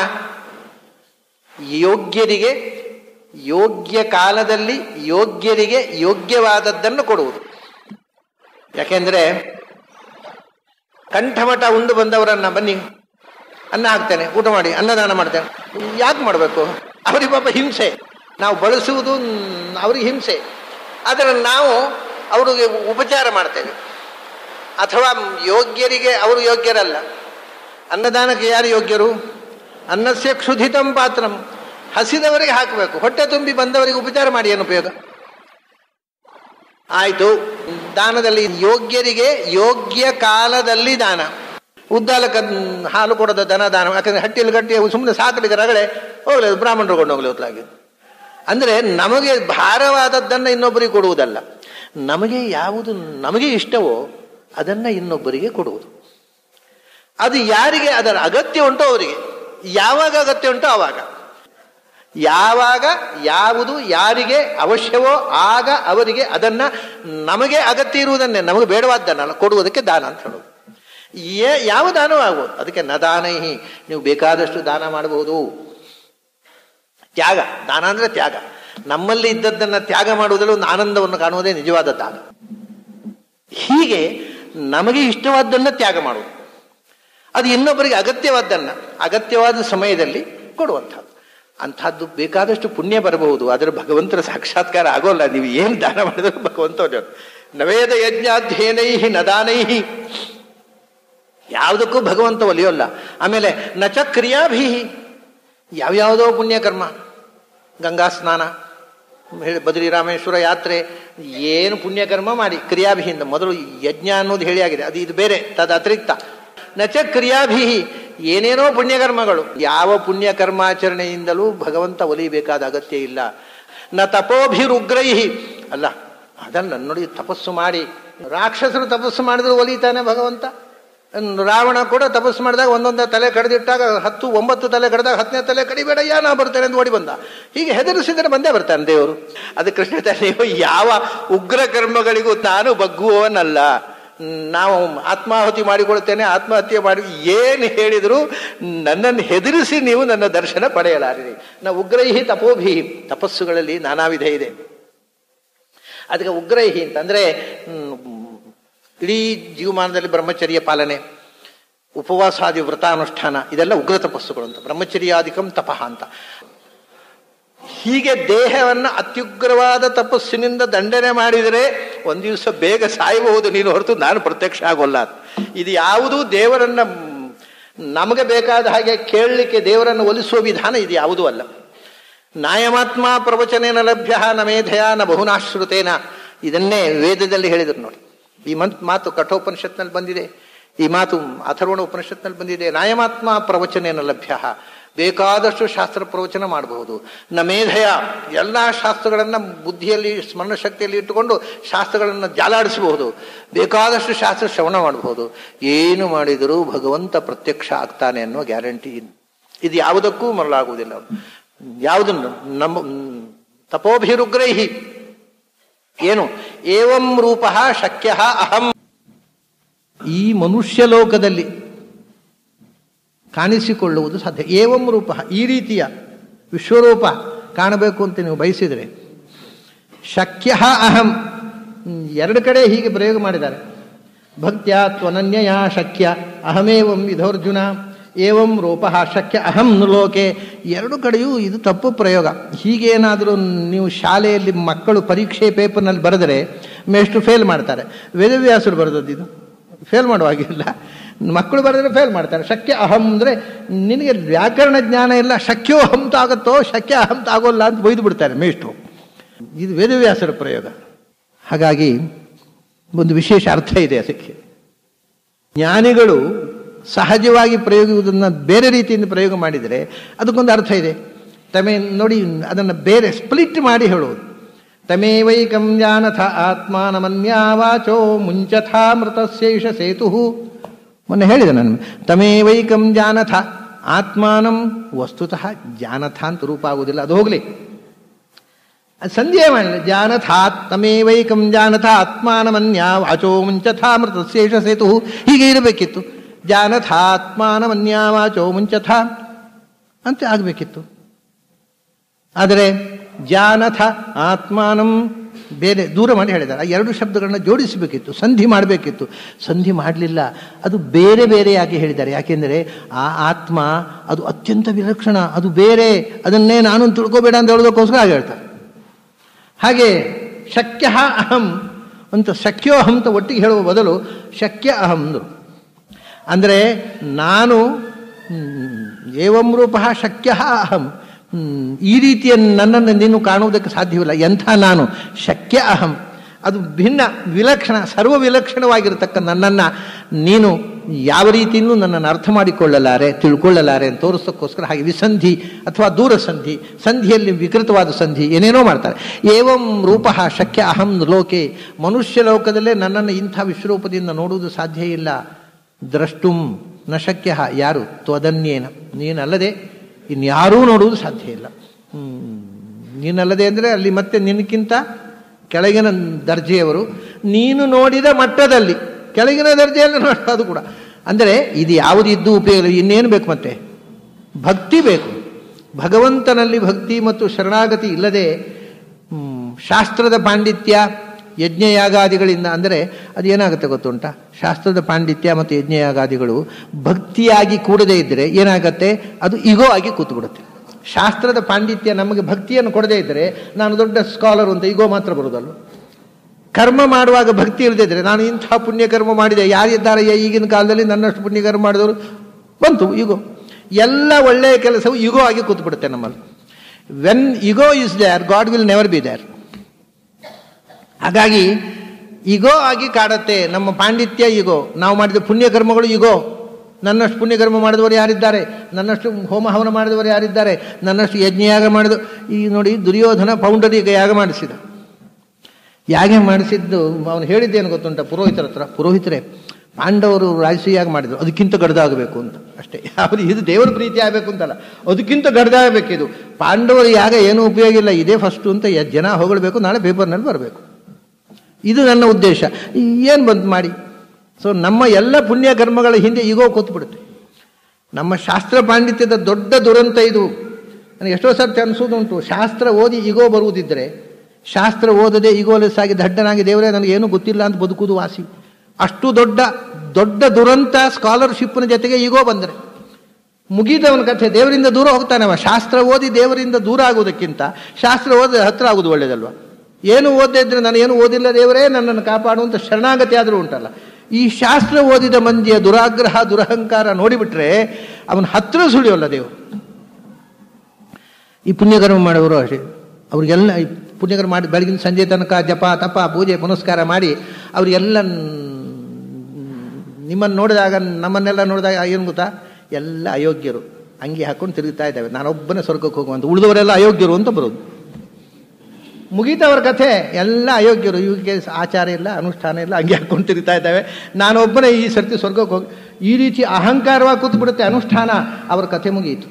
ಯೋಗ್ಯರಿಗೆ ಯೋಗ್ಯ ಕಾಲದಲ್ಲಿ ಯೋಗ್ಯರಿಗೆ ಯೋಗ್ಯವಾದದ್ದನ್ನು ಕೊಡುವುದು ಯಾಕೆಂದ್ರೆ ಕಂಠಮಠ ಉಂಡು ಬಂದವರನ್ನ ಬನ್ನಿ ಅನ್ನ ಹಾಕ್ತೇನೆ ಊಟ ಮಾಡಿ ಅನ್ನದಾನ ಮಾಡ್ತೇನೆ ಯಾಕೆ ಮಾಡಬೇಕು ಅವರಿಗೆ ಪಾಪ ಹಿಂಸೆ ನಾವು ಬಳಸುವುದು ನ್- ಅವ್ರಿಗೆ ಹಿಂಸೆ ಆದರೆ ನಾವು ಅವ್ರಿಗೆ ಉಪಚಾರ ಮಾಡ್ತೇವೆ ಅಥವಾ ಯೋಗ್ಯರಿಗೆ ಅವರು ಯೋಗ್ಯರಲ್ಲ ಅನ್ನದಾನಕ್ಕೆ ಯಾರು ಯೋಗ್ಯರು ಅನ್ನಸ್ಯ ಕ್ಷುಧಿತಂ ಪಾತ್ರಂ ಹಸಿದವರಿಗೆ ಹಾಕಬೇಕು ಹೊಟ್ಟೆ ತುಂಬಿ ಬಂದವರಿಗೆ ಉಪಚಾರ ಮಾಡಿ ಏನು ಉಪಯೋಗ ಆಯ್ತು ದಾನದಲ್ಲಿ ಯೋಗ್ಯರಿಗೆ ಯೋಗ್ಯ ಕಾಲದಲ್ಲಿ ದಾನ ಉದ್ದಾಲಕ ಹಾಲು ಕೊಡದ ದನ ದಾನ ಯಾಕಂದ್ರೆ ಹಟ್ಟಿಯಲ್ಲಿ ಗಟ್ಟಿ ಸುಮ್ಮನೆ ಸಾಕಲಿಕ್ಕೆ ರಗಳೆ ಹೋಗ್ಲಿ ಅದು ಬ್ರಾಹ್ಮಣರು ಕೊಂಡು ಹೋಗ್ಲಿ ಹೊತ್ಲಾಗಿ ಅಂದ್ರೆ ನಮಗೆ ಭಾರವಾದದ್ದನ್ನು ಇನ್ನೊಬ್ಬರಿಗೆ ಕೊಡುವುದಲ್ಲ ನಮಗೆ ಯಾವುದು ನಮಗೆ ಇಷ್ಟವೋ ಅದನ್ನ ಇನ್ನೊಬ್ಬರಿಗೆ ಕೊಡುವುದು ಅದು ಯಾರಿಗೆ ಅದರ ಅಗತ್ಯ ಉಂಟೋ ಅವರಿಗೆ ಯಾವಾಗ ಅಗತ್ಯ ಉಂಟೋ ಆವಾಗ ಯಾವಾಗ ಯಾವುದು ಯಾರಿಗೆ ಅವಶ್ಯವೋ ಆಗ ಅವರಿಗೆ ಅದನ್ನ ನಮಗೆ ಅಗತ್ಯ ಇರುವುದನ್ನೇ ನಮಗೆ ಬೇಡವಾದ್ದನ್ನ ಕೊಡುವುದಕ್ಕೆ ದಾನ ಅಂತ ಹೇಳೋದು ಏ ಯಾವ ದಾನವೂ ಆಗ್ಬೋದು ಅದಕ್ಕೆ ನ ದಾನೈಹಿ ನೀವು ಬೇಕಾದಷ್ಟು ದಾನ ಮಾಡಬಹುದು ತ್ಯಾಗ ದಾನ ಅಂದ್ರೆ ತ್ಯಾಗ ನಮ್ಮಲ್ಲಿ ಇದ್ದದ್ದನ್ನ ತ್ಯಾಗ ಮಾಡುವುದರಲ್ಲಿ ಒಂದು ಆನಂದವನ್ನು ಕಾಣುವುದೇ ನಿಜವಾದ ದಾನ ಹೀಗೆ ನಮಗೆ ಇಷ್ಟವಾದ್ದನ್ನ ತ್ಯಾಗ ಮಾಡುವುದು ಅದು ಇನ್ನೊಬ್ಬರಿಗೆ ಅಗತ್ಯವಾದ್ದನ್ನ ಅಗತ್ಯವಾದ ಸಮಯದಲ್ಲಿ ಕೊಡುವಂಥದ್ದು ಅಂಥದ್ದು ಬೇಕಾದಷ್ಟು ಪುಣ್ಯ ಬರಬಹುದು ಆದರೆ ಭಗವಂತನ ಸಾಕ್ಷಾತ್ಕಾರ ಆಗೋಲ್ಲ ನೀವು ಏನು ದಾನ ಮಾಡಿದ್ರು ಭಗವಂತ ಒಳ್ಳೆಯವರು. ನವೇದ ಯಜ್ಞಾಧ್ಯಯನೈಹಿ ನದಾನೈಹಿ ಯಾವುದಕ್ಕೂ ಭಗವಂತ ಒಲಿಯೋಲ್ಲ ಆಮೇಲೆ ನಚ ಕ್ರಿಯಾಭೀಹಿ ಯಾವ್ಯಾವುದೋ ಪುಣ್ಯಕರ್ಮ ಗಂಗಾ ಸ್ನಾನ ಹೇಳಿ ಬದ್ರಿ ರಾಮೇಶ್ವರ ಯಾತ್ರೆ ಏನು ಪುಣ್ಯಕರ್ಮ ಮಾಡಿ ಕ್ರಿಯಾಭಿಹಿಂದ ಮೊದಲು ಯಜ್ಞ ಅನ್ನೋದು ಹೇಳಿ ಆಗಿದೆ ಅದು ಇದು ಬೇರೆ ತದ ಅತಿರಿಕ್ತ ನಚ ಕ್ರಿಯಾಭಿಹಿ ಏನೇನೋ ಪುಣ್ಯಕರ್ಮಗಳು ಯಾವ ಪುಣ್ಯಕರ್ಮಾಚರಣೆಯಿಂದಲೂ ಭಗವಂತ ಒಲಿಬೇಕಾದ ಅಗತ್ಯ ಇಲ್ಲ ನ ತಪೋಭಿರುಗ್ರೈಹಿ ಅಲ್ಲ ಅದಲ್ಲ ನೋಡಿ ತಪಸ್ಸು ಮಾಡಿ ರಾಕ್ಷಸರು ತಪಸ್ಸು ಮಾಡಿದ್ರು ಒಲಿತಾನೆ ಭಗವಂತ ರಾವಣ ಕೂಡ ತಪಸ್ಸು ಮಾಡಿದಾಗ ಒಂದೊಂದು ತಲೆ ಕಡ್ದಿಟ್ಟಾಗ ಹತ್ತು ಒಂಬತ್ತು ತಲೆ ಕಡ್ದಾಗ ಹತ್ತನೇ ತಲೆ ಕಡಿಬೇಡಯ್ಯ ನಾ ಬರ್ತೇನೆ ಅಂತ ಓಡಿ ಬಂದ ಹೀಗೆ ಹೆದರಿಸಿದರೆ ಬಂದೇ ಬರ್ತಾನೆ ದೇವರು ಅದು ಕೃಷ್ಣ ನೀವು ಯಾವ ಉಗ್ರ ಕರ್ಮಗಳಿಗೂ ತಾನು ಬಗ್ಗುವವನಲ್ಲ ನಾವು ಆತ್ಮಾಹುತಿ ಮಾಡಿಕೊಳ್ತೇನೆ ಆತ್ಮಹತ್ಯೆ ಮಾಡಿ ಏನು ಹೇಳಿದ್ರು ನನ್ನನ್ನು ಹೆದರಿಸಿ ನೀವು ನನ್ನ ದರ್ಶನ ಪಡೆಯಲಾರಿರಿ ನಾ ಉಗ್ರೈಹಿ ತಪೋಭಿ ತಪಸ್ಸುಗಳಲ್ಲಿ ನಾನಾ ವಿಧ ಇದೆ ಅದಕ್ಕೆ ಉಗ್ರೈಹಿ ಅಂತಂದ್ರೆ ಹ್ಮ್, ಇಡೀ ಜೀವಮಾನದಲ್ಲಿ ಬ್ರಹ್ಮಚರ್ಯ ಪಾಲನೆ ಉಪವಾಸಾದಿ ವ್ರತಾನುಷ್ಠಾನ ಇದೆಲ್ಲ ಉಗ್ರ ತಪಸ್ಸುಗಳು ಅಂತ ಬ್ರಹ್ಮಚರ್ಯಾಧಿಕಂ ತಪಃ ಅಂತ ಹೀಗೆ ದೇಹವನ್ನು ಅತ್ಯುಗ್ರವಾದ ತಪಸ್ಸಿನಿಂದ ದಂಡನೆ ಮಾಡಿದರೆ ಒಂದು ದಿವಸ ಬೇಗ ಸಾಯಬಹುದು ನೀನು ಹೊರತು ನಾನು ಪ್ರತ್ಯಕ್ಷ ಆಗೋಲ್ಲ ಅಂತ. ಇದು ಯಾವುದೂ ದೇವರನ್ನ ಮ್, ನಮಗೆ ಬೇಕಾದ ಹಾಗೆ ಕೇಳಲಿಕ್ಕೆ ದೇವರನ್ನು ಒಲಿಸುವ ವಿಧಾನ ಇದು ಯಾವುದೂ ಅಲ್ಲ ನಾಯಮಾತ್ಮ ಪ್ರವಚನೇನ ಲಭ್ಯ ನ ಮೇಧಯ ನ ಬಹುನಾಶ್ರುತೇನ ಇದನ್ನೇ ವೇದದಲ್ಲಿ ಹೇಳಿದರು ನೋಡಿ ಈ ಮಂತ್ ಮಾತು ಕಠೋಪನಿಷತ್ನಲ್ಲಿ ಬಂದಿದೆ ಈ ಮಾತು ಅಥರ್ವಣ ಉಪನಿಷತ್ನಲ್ಲಿ ಬಂದಿದೆ ನಾಯಮಾತ್ಮ ಪ್ರವಚನೇನ ಲಭ್ಯ ಬೇಕಾದಷ್ಟು ಶಾಸ್ತ್ರ ಪ್ರವಚನ ಮಾಡಬಹುದು ನ ಮೇಧಯ ಎಲ್ಲ ಶಾಸ್ತ್ರಗಳನ್ನು ಬುದ್ಧಿಯಲ್ಲಿ ಸ್ಮರಣ ಶಕ್ತಿಯಲ್ಲಿ ಇಟ್ಟುಕೊಂಡು ಶಾಸ್ತ್ರಗಳನ್ನು ಜಾಲಾಡಿಸಬಹುದು ಬೇಕಾದಷ್ಟು ಶಾಸ್ತ್ರ ಶ್ರವಣ ಮಾಡಬಹುದು ಏನು ಮಾಡಿದರೂ ಭಗವಂತ ಪ್ರತ್ಯಕ್ಷ ಆಗ್ತಾನೆ ಅನ್ನೋ ಗ್ಯಾರಂಟಿ ಇದು ಯಾವುದಕ್ಕೂ ಮರಳಾಗುವುದಿಲ್ಲ ಯಾವುದನ್ನು ನಮ್ಮ ತಪೋಭಿರುಗ್ರೈಹಿ ಏನು ಏವಂ ರೂಪ ಶಕ್ಯ ಅಹಂ ಈ ಮನುಷ್ಯ ಲೋಕದಲ್ಲಿ ಕಾಣಿಸಿಕೊಳ್ಳುವುದು ಸಾಧ್ಯ ಏವಂ ರೂಪ ಈ ರೀತಿಯ ವಿಶ್ವರೂಪ ಕಾಣಬೇಕು ಅಂತ ನೀವು ಬಯಸಿದರೆ ಶಕ್ಯ ಅಹಂ ಹ್ಮ್, ಎರಡು ಕಡೆ ಹೀಗೆ ಪ್ರಯೋಗ ಮಾಡಿದ್ದಾರೆ ಭಕ್ತ್ಯ ತ್ವನನ್ಯಯ ಶಕ್ಯ ಅಹಮೇವಂ ವಿಧೋರ್ಜುನ ಏವಂ ರೂಪ ಶಕ್ಯ ಅಹಂ ಲೋಕೆ ಎರಡು ಕಡೆಯೂ ಇದು ತಪ್ಪು ಪ್ರಯೋಗ ಹೀಗೇನಾದರೂ ನೀವು ಶಾಲೆಯಲ್ಲಿ ಮಕ್ಕಳು ಪರೀಕ್ಷೆ ಪೇಪರ್ನಲ್ಲಿ ಬರೆದರೆ ಮೇಷ್ಟು ಫೇಲ್ ಮಾಡ್ತಾರೆ ವೇದವ್ಯಾಸರು ಬರೆದದ್ದು ಇದು ಫೇಲ್ ಮಾಡುವಾಗಿಲ್ಲ ಮಕ್ಕಳು ಬರೆದ್ರೆ ಫೇಲ್ ಮಾಡ್ತಾರೆ ಶಕ್ಯ ಅಹಂ ಅಂದರೆ ನಿನಗೆ ವ್ಯಾಕರಣ ಜ್ಞಾನ ಇಲ್ಲ ಶಕ್ಯೋ ಹಂತ ಆಗುತ್ತೋ ಶಕ್ಯ ಅಹಂತ ಆಗೋಲ್ಲ ಅಂತ ಬೈದು ಬಿಡ್ತಾರೆ ಮೇಷ್ಟ್ರು ಇದು ವೇದವ್ಯಾಸರ ಪ್ರಯೋಗ ಹಾಗಾಗಿ ಒಂದು ವಿಶೇಷ ಅರ್ಥ ಇದೆ ಅದಕ್ಕೆ ಜ್ಞಾನಿಗಳು ಸಹಜವಾಗಿ ಪ್ರಯೋಗಿಸುವುದನ್ನು ಬೇರೆ ರೀತಿಯಿಂದ ಪ್ರಯೋಗ ಮಾಡಿದರೆ ಅದಕ್ಕೊಂದು ಅರ್ಥ ಇದೆ ತಮೇ ನೋಡಿ ಅದನ್ನು ಬೇರೆ ಸ್ಪ್ಲಿಟ್ ಮಾಡಿ ಹೇಳುವುದು ತಮೇವೈಕಂ ಜಾನಥ ಆತ್ಮಾನಮನ್ಯಾವಾಚೋ ಮುಂಚಥಾ ಮೃತಸ್ಯೈಷ ಸೇತು ಮೊನ್ನೆ ಹೇಳಿದೆ ನಾನು ತಮೇವೈಕಂ ಜಾನಥ ಆತ್ಮಾನಂ ವಸ್ತುತಃ ಜಾನಥ ಅಂತ ರೂಪ ಆಗುವುದಿಲ್ಲ ಅದು ಹೋಗಲಿ ಅದು ಸಂಧ್ಯೆ ಮಾಡಲಿ ಜಾನಥಾತ್ ತಮೇವೈಕಂ ಜಾನಥ ಆತ್ಮಾನಮನ್ಯ ವಾಚೋ ಮುಂಚಥಾ ಮೃತಸ್ಯೇಷ ಸೇತು ಹೀಗೆ ಇರಬೇಕಿತ್ತು ಜಾನಥಾತ್ಮಾನಮನ್ಯ ವಾಚೋ ಮುಂಚಥ ಅಂತ ಆಗಬೇಕಿತ್ತು ಆದರೆ ಜಾನಥ ಆತ್ಮಾನಂ ಬೇರೆ ದೂರ ಮಾಡಿ ಹೇಳಿದ್ದಾರೆ ಆ ಎರಡು ಶಬ್ದಗಳನ್ನ ಜೋಡಿಸಬೇಕಿತ್ತು ಸಂಧಿ ಮಾಡಬೇಕಿತ್ತು ಸಂಧಿ ಮಾಡಲಿಲ್ಲ ಅದು ಬೇರೆ ಬೇರೆಯಾಗಿ ಹೇಳಿದ್ದಾರೆ ಯಾಕೆಂದರೆ ಆ ಆತ್ಮ ಅದು ಅತ್ಯಂತ ವಿಲಕ್ಷಣ ಅದು ಬೇರೆ ಅದನ್ನೇ ನಾನು ತಿಳ್ಕೋಬೇಡ ಅಂತ ಹೇಳೋದಕ್ಕೋಸ್ಕರ ಹಾಗೆ ಹೇಳ್ತಾರೆ ಹಾಗೆ ಶಕ್ಯ ಅಹಂ ಅಂತ ಶಕ್ಯೋ ಅಹಂ ಅಂತ ಒಟ್ಟಿಗೆ ಹೇಳುವ ಬದಲು ಶಕ್ಯ ಅಹಂ ಅಂದರು ಅಂದರೆ ನಾನು ಹ್ಮ್, ಏವಂ ರೂಪ ಶಕ್ಯ ಅಹಂ ಹ್ಮ್, ಈ ರೀತಿಯ ನನ್ನನ್ನು ನೀನು ಕಾಣುವುದಕ್ಕೆ ಸಾಧ್ಯವಿಲ್ಲ ಎಂಥ ನಾನು ಶಕ್ಯ ಅಹಂ ಅದು ಭಿನ್ನ ವಿಲಕ್ಷಣ ಸರ್ವ ವಿಲಕ್ಷಣವಾಗಿರತಕ್ಕ ನನ್ನನ್ನು ನೀನು ಯಾವ ರೀತಿಯೂ ನನ್ನನ್ನು ಅರ್ಥ ಮಾಡಿಕೊಳ್ಳಲಾರೆ ತಿಳ್ಕೊಳ್ಳಲಾರೆ ಅಂತ ತೋರಿಸೋಕ್ಕೋಸ್ಕರ ಹಾಗೆ ವಿಸಂಧಿ ಅಥವಾ ದೂರ ಸಂಧಿ ಸಂಧಿಯಲ್ಲಿ ವಿಕೃತವಾದ ಸಂಧಿ ಏನೇನೋ ಮಾಡ್ತಾರೆ ಏವಂ ರೂಪ ಶಕ್ಯ ಅಹಂ ಲೋಕೆ ಮನುಷ್ಯ ಲೋಕದಲ್ಲೇ ನನ್ನನ್ನು ಇಂಥ ವಿಶ್ವರೂಪದಿಂದ ನೋಡುವುದು ಸಾಧ್ಯ ಇಲ್ಲ ದ್ರಷ್ಟುಂ ನ ಶಕ್ಯ ಯಾರು ತ್ವದನ್ಯೇನ ನೀನಲ್ಲದೆ ಇನ್ಯಾರೂ ನೋಡುವುದು ಸಾಧ್ಯ ಇಲ್ಲ ಹ್ಮ್. ನೀನಲ್ಲದೆ ಅಂದರೆ ಅಲ್ಲಿ ಮತ್ತೆ ನಿನಕ್ಕಿಂತ ಕೆಳಗಿನ ದರ್ಜೆಯವರು ನೀನು ನೋಡಿದ ಮಟ್ಟದಲ್ಲಿ ಕೆಳಗಿನ ದರ್ಜೆಯಲ್ಲಿ ನೋಡೋದು ಕೂಡ ಅಂದರೆ ಇದು ಯಾವುದು ಇದ್ದು ಉಪಯೋಗ ಇಲ್ಲ. ಇನ್ನೇನು ಬೇಕು ಮತ್ತೆ ಭಕ್ತಿ ಬೇಕು ಭಗವಂತನಲ್ಲಿ ಭಕ್ತಿ ಮತ್ತು ಶರಣಾಗತಿ ಇಲ್ಲದೆ ಹ್ಮ್, ಶಾಸ್ತ್ರದ ಪಾಂಡಿತ್ಯ ಯಜ್ಞಯಾಗಾದಿಗಳಿಂದ ಅಂದರೆ ಅದು ಏನಾಗುತ್ತೆ ಗೊತ್ತುಂಟ ಶಾಸ್ತ್ರದ ಪಾಂಡಿತ್ಯ ಮತ್ತು ಯಜ್ಞಯಾಗಾದಿಗಳು ಭಕ್ತಿಯಾಗಿ ಕೂಡದೇ ಇದ್ದರೆ ಏನಾಗತ್ತೆ ಅದು ಇಗೋ ಆಗಿ ಕೂತ್ಬಿಡುತ್ತೆ ಶಾಸ್ತ್ರದ ಪಾಂಡಿತ್ಯ ನಮಗೆ ಭಕ್ತಿಯನ್ನು ಕೊಡದೇ ಇದ್ದರೆ ನಾನು ದೊಡ್ಡ ಸ್ಕಾಲರ್ ಅಂತ ಇಗೋ ಮಾತ್ರ ಬರೋದಲ್ಲ ಕರ್ಮ ಮಾಡುವಾಗ ಭಕ್ತಿ ಇಲ್ಲದೇ ಇದ್ದರೆ ನಾನು ಇಂಥ ಪುಣ್ಯಕರ್ಮ ಮಾಡಿದೆ ಯಾರಿದ್ದಾರೆ ಈಗಿನ ಕಾಲದಲ್ಲಿ ನನ್ನಷ್ಟು ಪುಣ್ಯಕರ್ಮ ಮಾಡಿದವರು ಬಂತು ಇಗೋ ಎಲ್ಲ ಒಳ್ಳೆಯ ಕೆಲಸವು ಇಗೋ ಆಗಿ ಕೂತ್ಬಿಡುತ್ತೆ ನಮ್ಮಲ್ಲಿ when ego is there God will never be there ಹಾಗಾಗಿ ಇಗೋ ಆಗಿ ಕಾಡತ್ತೆ ನಮ್ಮ ಪಾಂಡಿತ್ಯ ಇಗೋ ನಾವು ಮಾಡಿದ ಪುಣ್ಯಕರ್ಮಗಳು ಇಗೋ ನನ್ನಷ್ಟು ಪುಣ್ಯಕರ್ಮ ಮಾಡಿದವರು ಯಾರಿದ್ದಾರೆ ನನ್ನಷ್ಟು ಹೋಮ ಹವನ ಮಾಡಿದವರು ಯಾರಿದ್ದಾರೆ ನನ್ನಷ್ಟು ಯಜ್ಞಯಾಗ ಮಾಡಿದ ಈ ನೋಡಿ ದುರ್ಯೋಧನ ಪೌಂಡರೀಗ ಯಾಗ ಮಾಡಿಸಿದ ಯಾಗ ಮಾಡಿಸಿದ್ದು ಅವನು ಹೇಳಿದ್ದೇನು ಗೊತ್ತುಂಟ ಪುರೋಹಿತರ ಹತ್ರ ಪುರೋಹಿತರೆ ಪಾಂಡವರು ರಾಜಸೀಯಾಗಿ ಮಾಡಿದ್ರು ಅದಕ್ಕಿಂತ ಗಡ್ದಾಗಬೇಕು ಅಂತ ಅಷ್ಟೇ ಅವ್ರು ಇದು ದೇವರ ಪ್ರೀತಿ ಆಗಬೇಕು ಅಂತಲ್ಲ ಅದಕ್ಕಿಂತ ಗಡ್ದಾಗಬೇಕು ಇದು ಪಾಂಡವರು ಯಾಗ ಏನೂ ಉಪಯೋಗ ಇಲ್ಲ ಇದೇ ಫಸ್ಟು ಅಂತ ಎ- ಜನ ಹೊಗಳಬೇಕು ನಾಳೆ ಪೇಪರ್ನಲ್ಲಿ ಬರಬೇಕು ಇದು ನನ್ನ ಉದ್ದೇಶ ಏನು ಬಂದು ಮಾಡಿ ಸೊ ನಮ್ಮ ಎಲ್ಲ ಪುಣ್ಯ ಕರ್ಮಗಳ ಹಿಂದೆ ಈಗೋ ಕೂತ್ಬಿಡುತ್ತೆ ನಮ್ಮ ಶಾಸ್ತ್ರ ಪಾಂಡಿತ್ಯದ ದೊಡ್ಡ ದುರಂತ ಇದು ನನಗೆ ಎಷ್ಟೋ ಸರ್ತಿ ಅನಿಸೋದುಂಟು ಶಾಸ್ತ್ರ ಓದಿ ಈಗೋ ಬರುವುದಿದ್ದರೆ ಶಾಸ್ತ್ರ ಓದದೆ ಈಗೋಲೆಸ್ಸಾಗಿ ದಡ್ಡನಾಗಿ ದೇವರೇ ನನಗೇನು ಗೊತ್ತಿಲ್ಲ ಅಂತ ಬದುಕುವುದು ವಾಸಿ ಅಷ್ಟು ದೊಡ್ಡ ದೊಡ್ಡ ದುರಂತ ಸ್ಕಾಲರ್ಶಿಪ್ನ ಜೊತೆಗೆ ಈಗೋ ಬಂದರೆ ಮುಗಿದವನ ಕಥೆ ದೇವರಿಂದ ದೂರ ಹೋಗ್ತಾನವ ಶಾಸ್ತ್ರ ಓದಿ ದೇವರಿಂದ ದೂರ ಆಗುವುದಕ್ಕಿಂತ ಶಾಸ್ತ್ರ ಓದಿ ಹತ್ರ ಆಗುವುದು ಒಳ್ಳೇದಲ್ವ ಏನು ಓದದೇ ಇದ್ರೆ ನಾನು ಏನು ಓದಿಲ್ಲ ದೇವರೇ ನನ್ನನ್ನು ಕಾಪಾಡುವಂಥ ಶರಣಾಗತಿ ಆದರೂ ಉಂಟಲ್ಲ ಈ ಶಾಸ್ತ್ರ ಓದಿದ ಮಂದಿಯ ದುರಾಗ್ರಹ ದುರಹಂಕಾರ ನೋಡಿಬಿಟ್ರೆ ಅವನ ಹತ್ರ ಸುಳಿಯೋಲ್ಲ ದೇವರು ಈ ಪುಣ್ಯಕರ್ಮ ಮಾಡೋರು ಅಷ್ಟೇ ಅವ್ರಿಗೆಲ್ಲ ಈ ಪುಣ್ಯಕರ್ಮ ಮಾಡಿ ಬೆಳಗಿನ ಸಂಜೆ ತನಕ ಜಪ ತಪ ಪೂಜೆ ಪುನಸ್ಕಾರ ಮಾಡಿ ಅವರಿಗೆಲ್ಲ ನಿಮ್ಮನ್ನು ನೋಡಿದಾಗ ನಮ್ಮನ್ನೆಲ್ಲ ನೋಡಿದಾಗ ಏನು ಗೊತ್ತಾ ಎಲ್ಲ ಅಯೋಗ್ಯರು ಅಂಗಿ ಹಾಕೊಂಡು ತಿರುಗ್ತಾ ಇದ್ದಾವೆ ನಾನೊಬ್ಬನೇ ಸ್ವರ್ಗಕ್ಕೆ ಹೋಗುವಂತ ಉಳಿದವರೆಲ್ಲ ಅಯೋಗ್ಯರು ಅಂತ ಬರೋದು ಮುಗೀತವ್ರ ಕಥೆ ಎಲ್ಲ ಅಯೋಗ್ಯರು ಇವಕ್ಕೆ ಆಚಾರ ಇಲ್ಲ ಅನುಷ್ಠಾನ ಇಲ್ಲ ಅಂಗಿ ಹಾಕೊಂಡು ತಿರುಗ್ತಾ ಇದ್ದಾವೆ ನಾನೊಬ್ಬನೇ ಈ ಸರ್ತಿ ಸ್ವರ್ಗಕ್ಕೆ ಹೋಗಿ ಈ ರೀತಿ ಅಹಂಕಾರವಾಗಿ ಕೂತ್ಬಿಡುತ್ತೆ ಅನುಷ್ಠಾನ ಅವ್ರ ಕಥೆ ಮುಗಿಯಿತು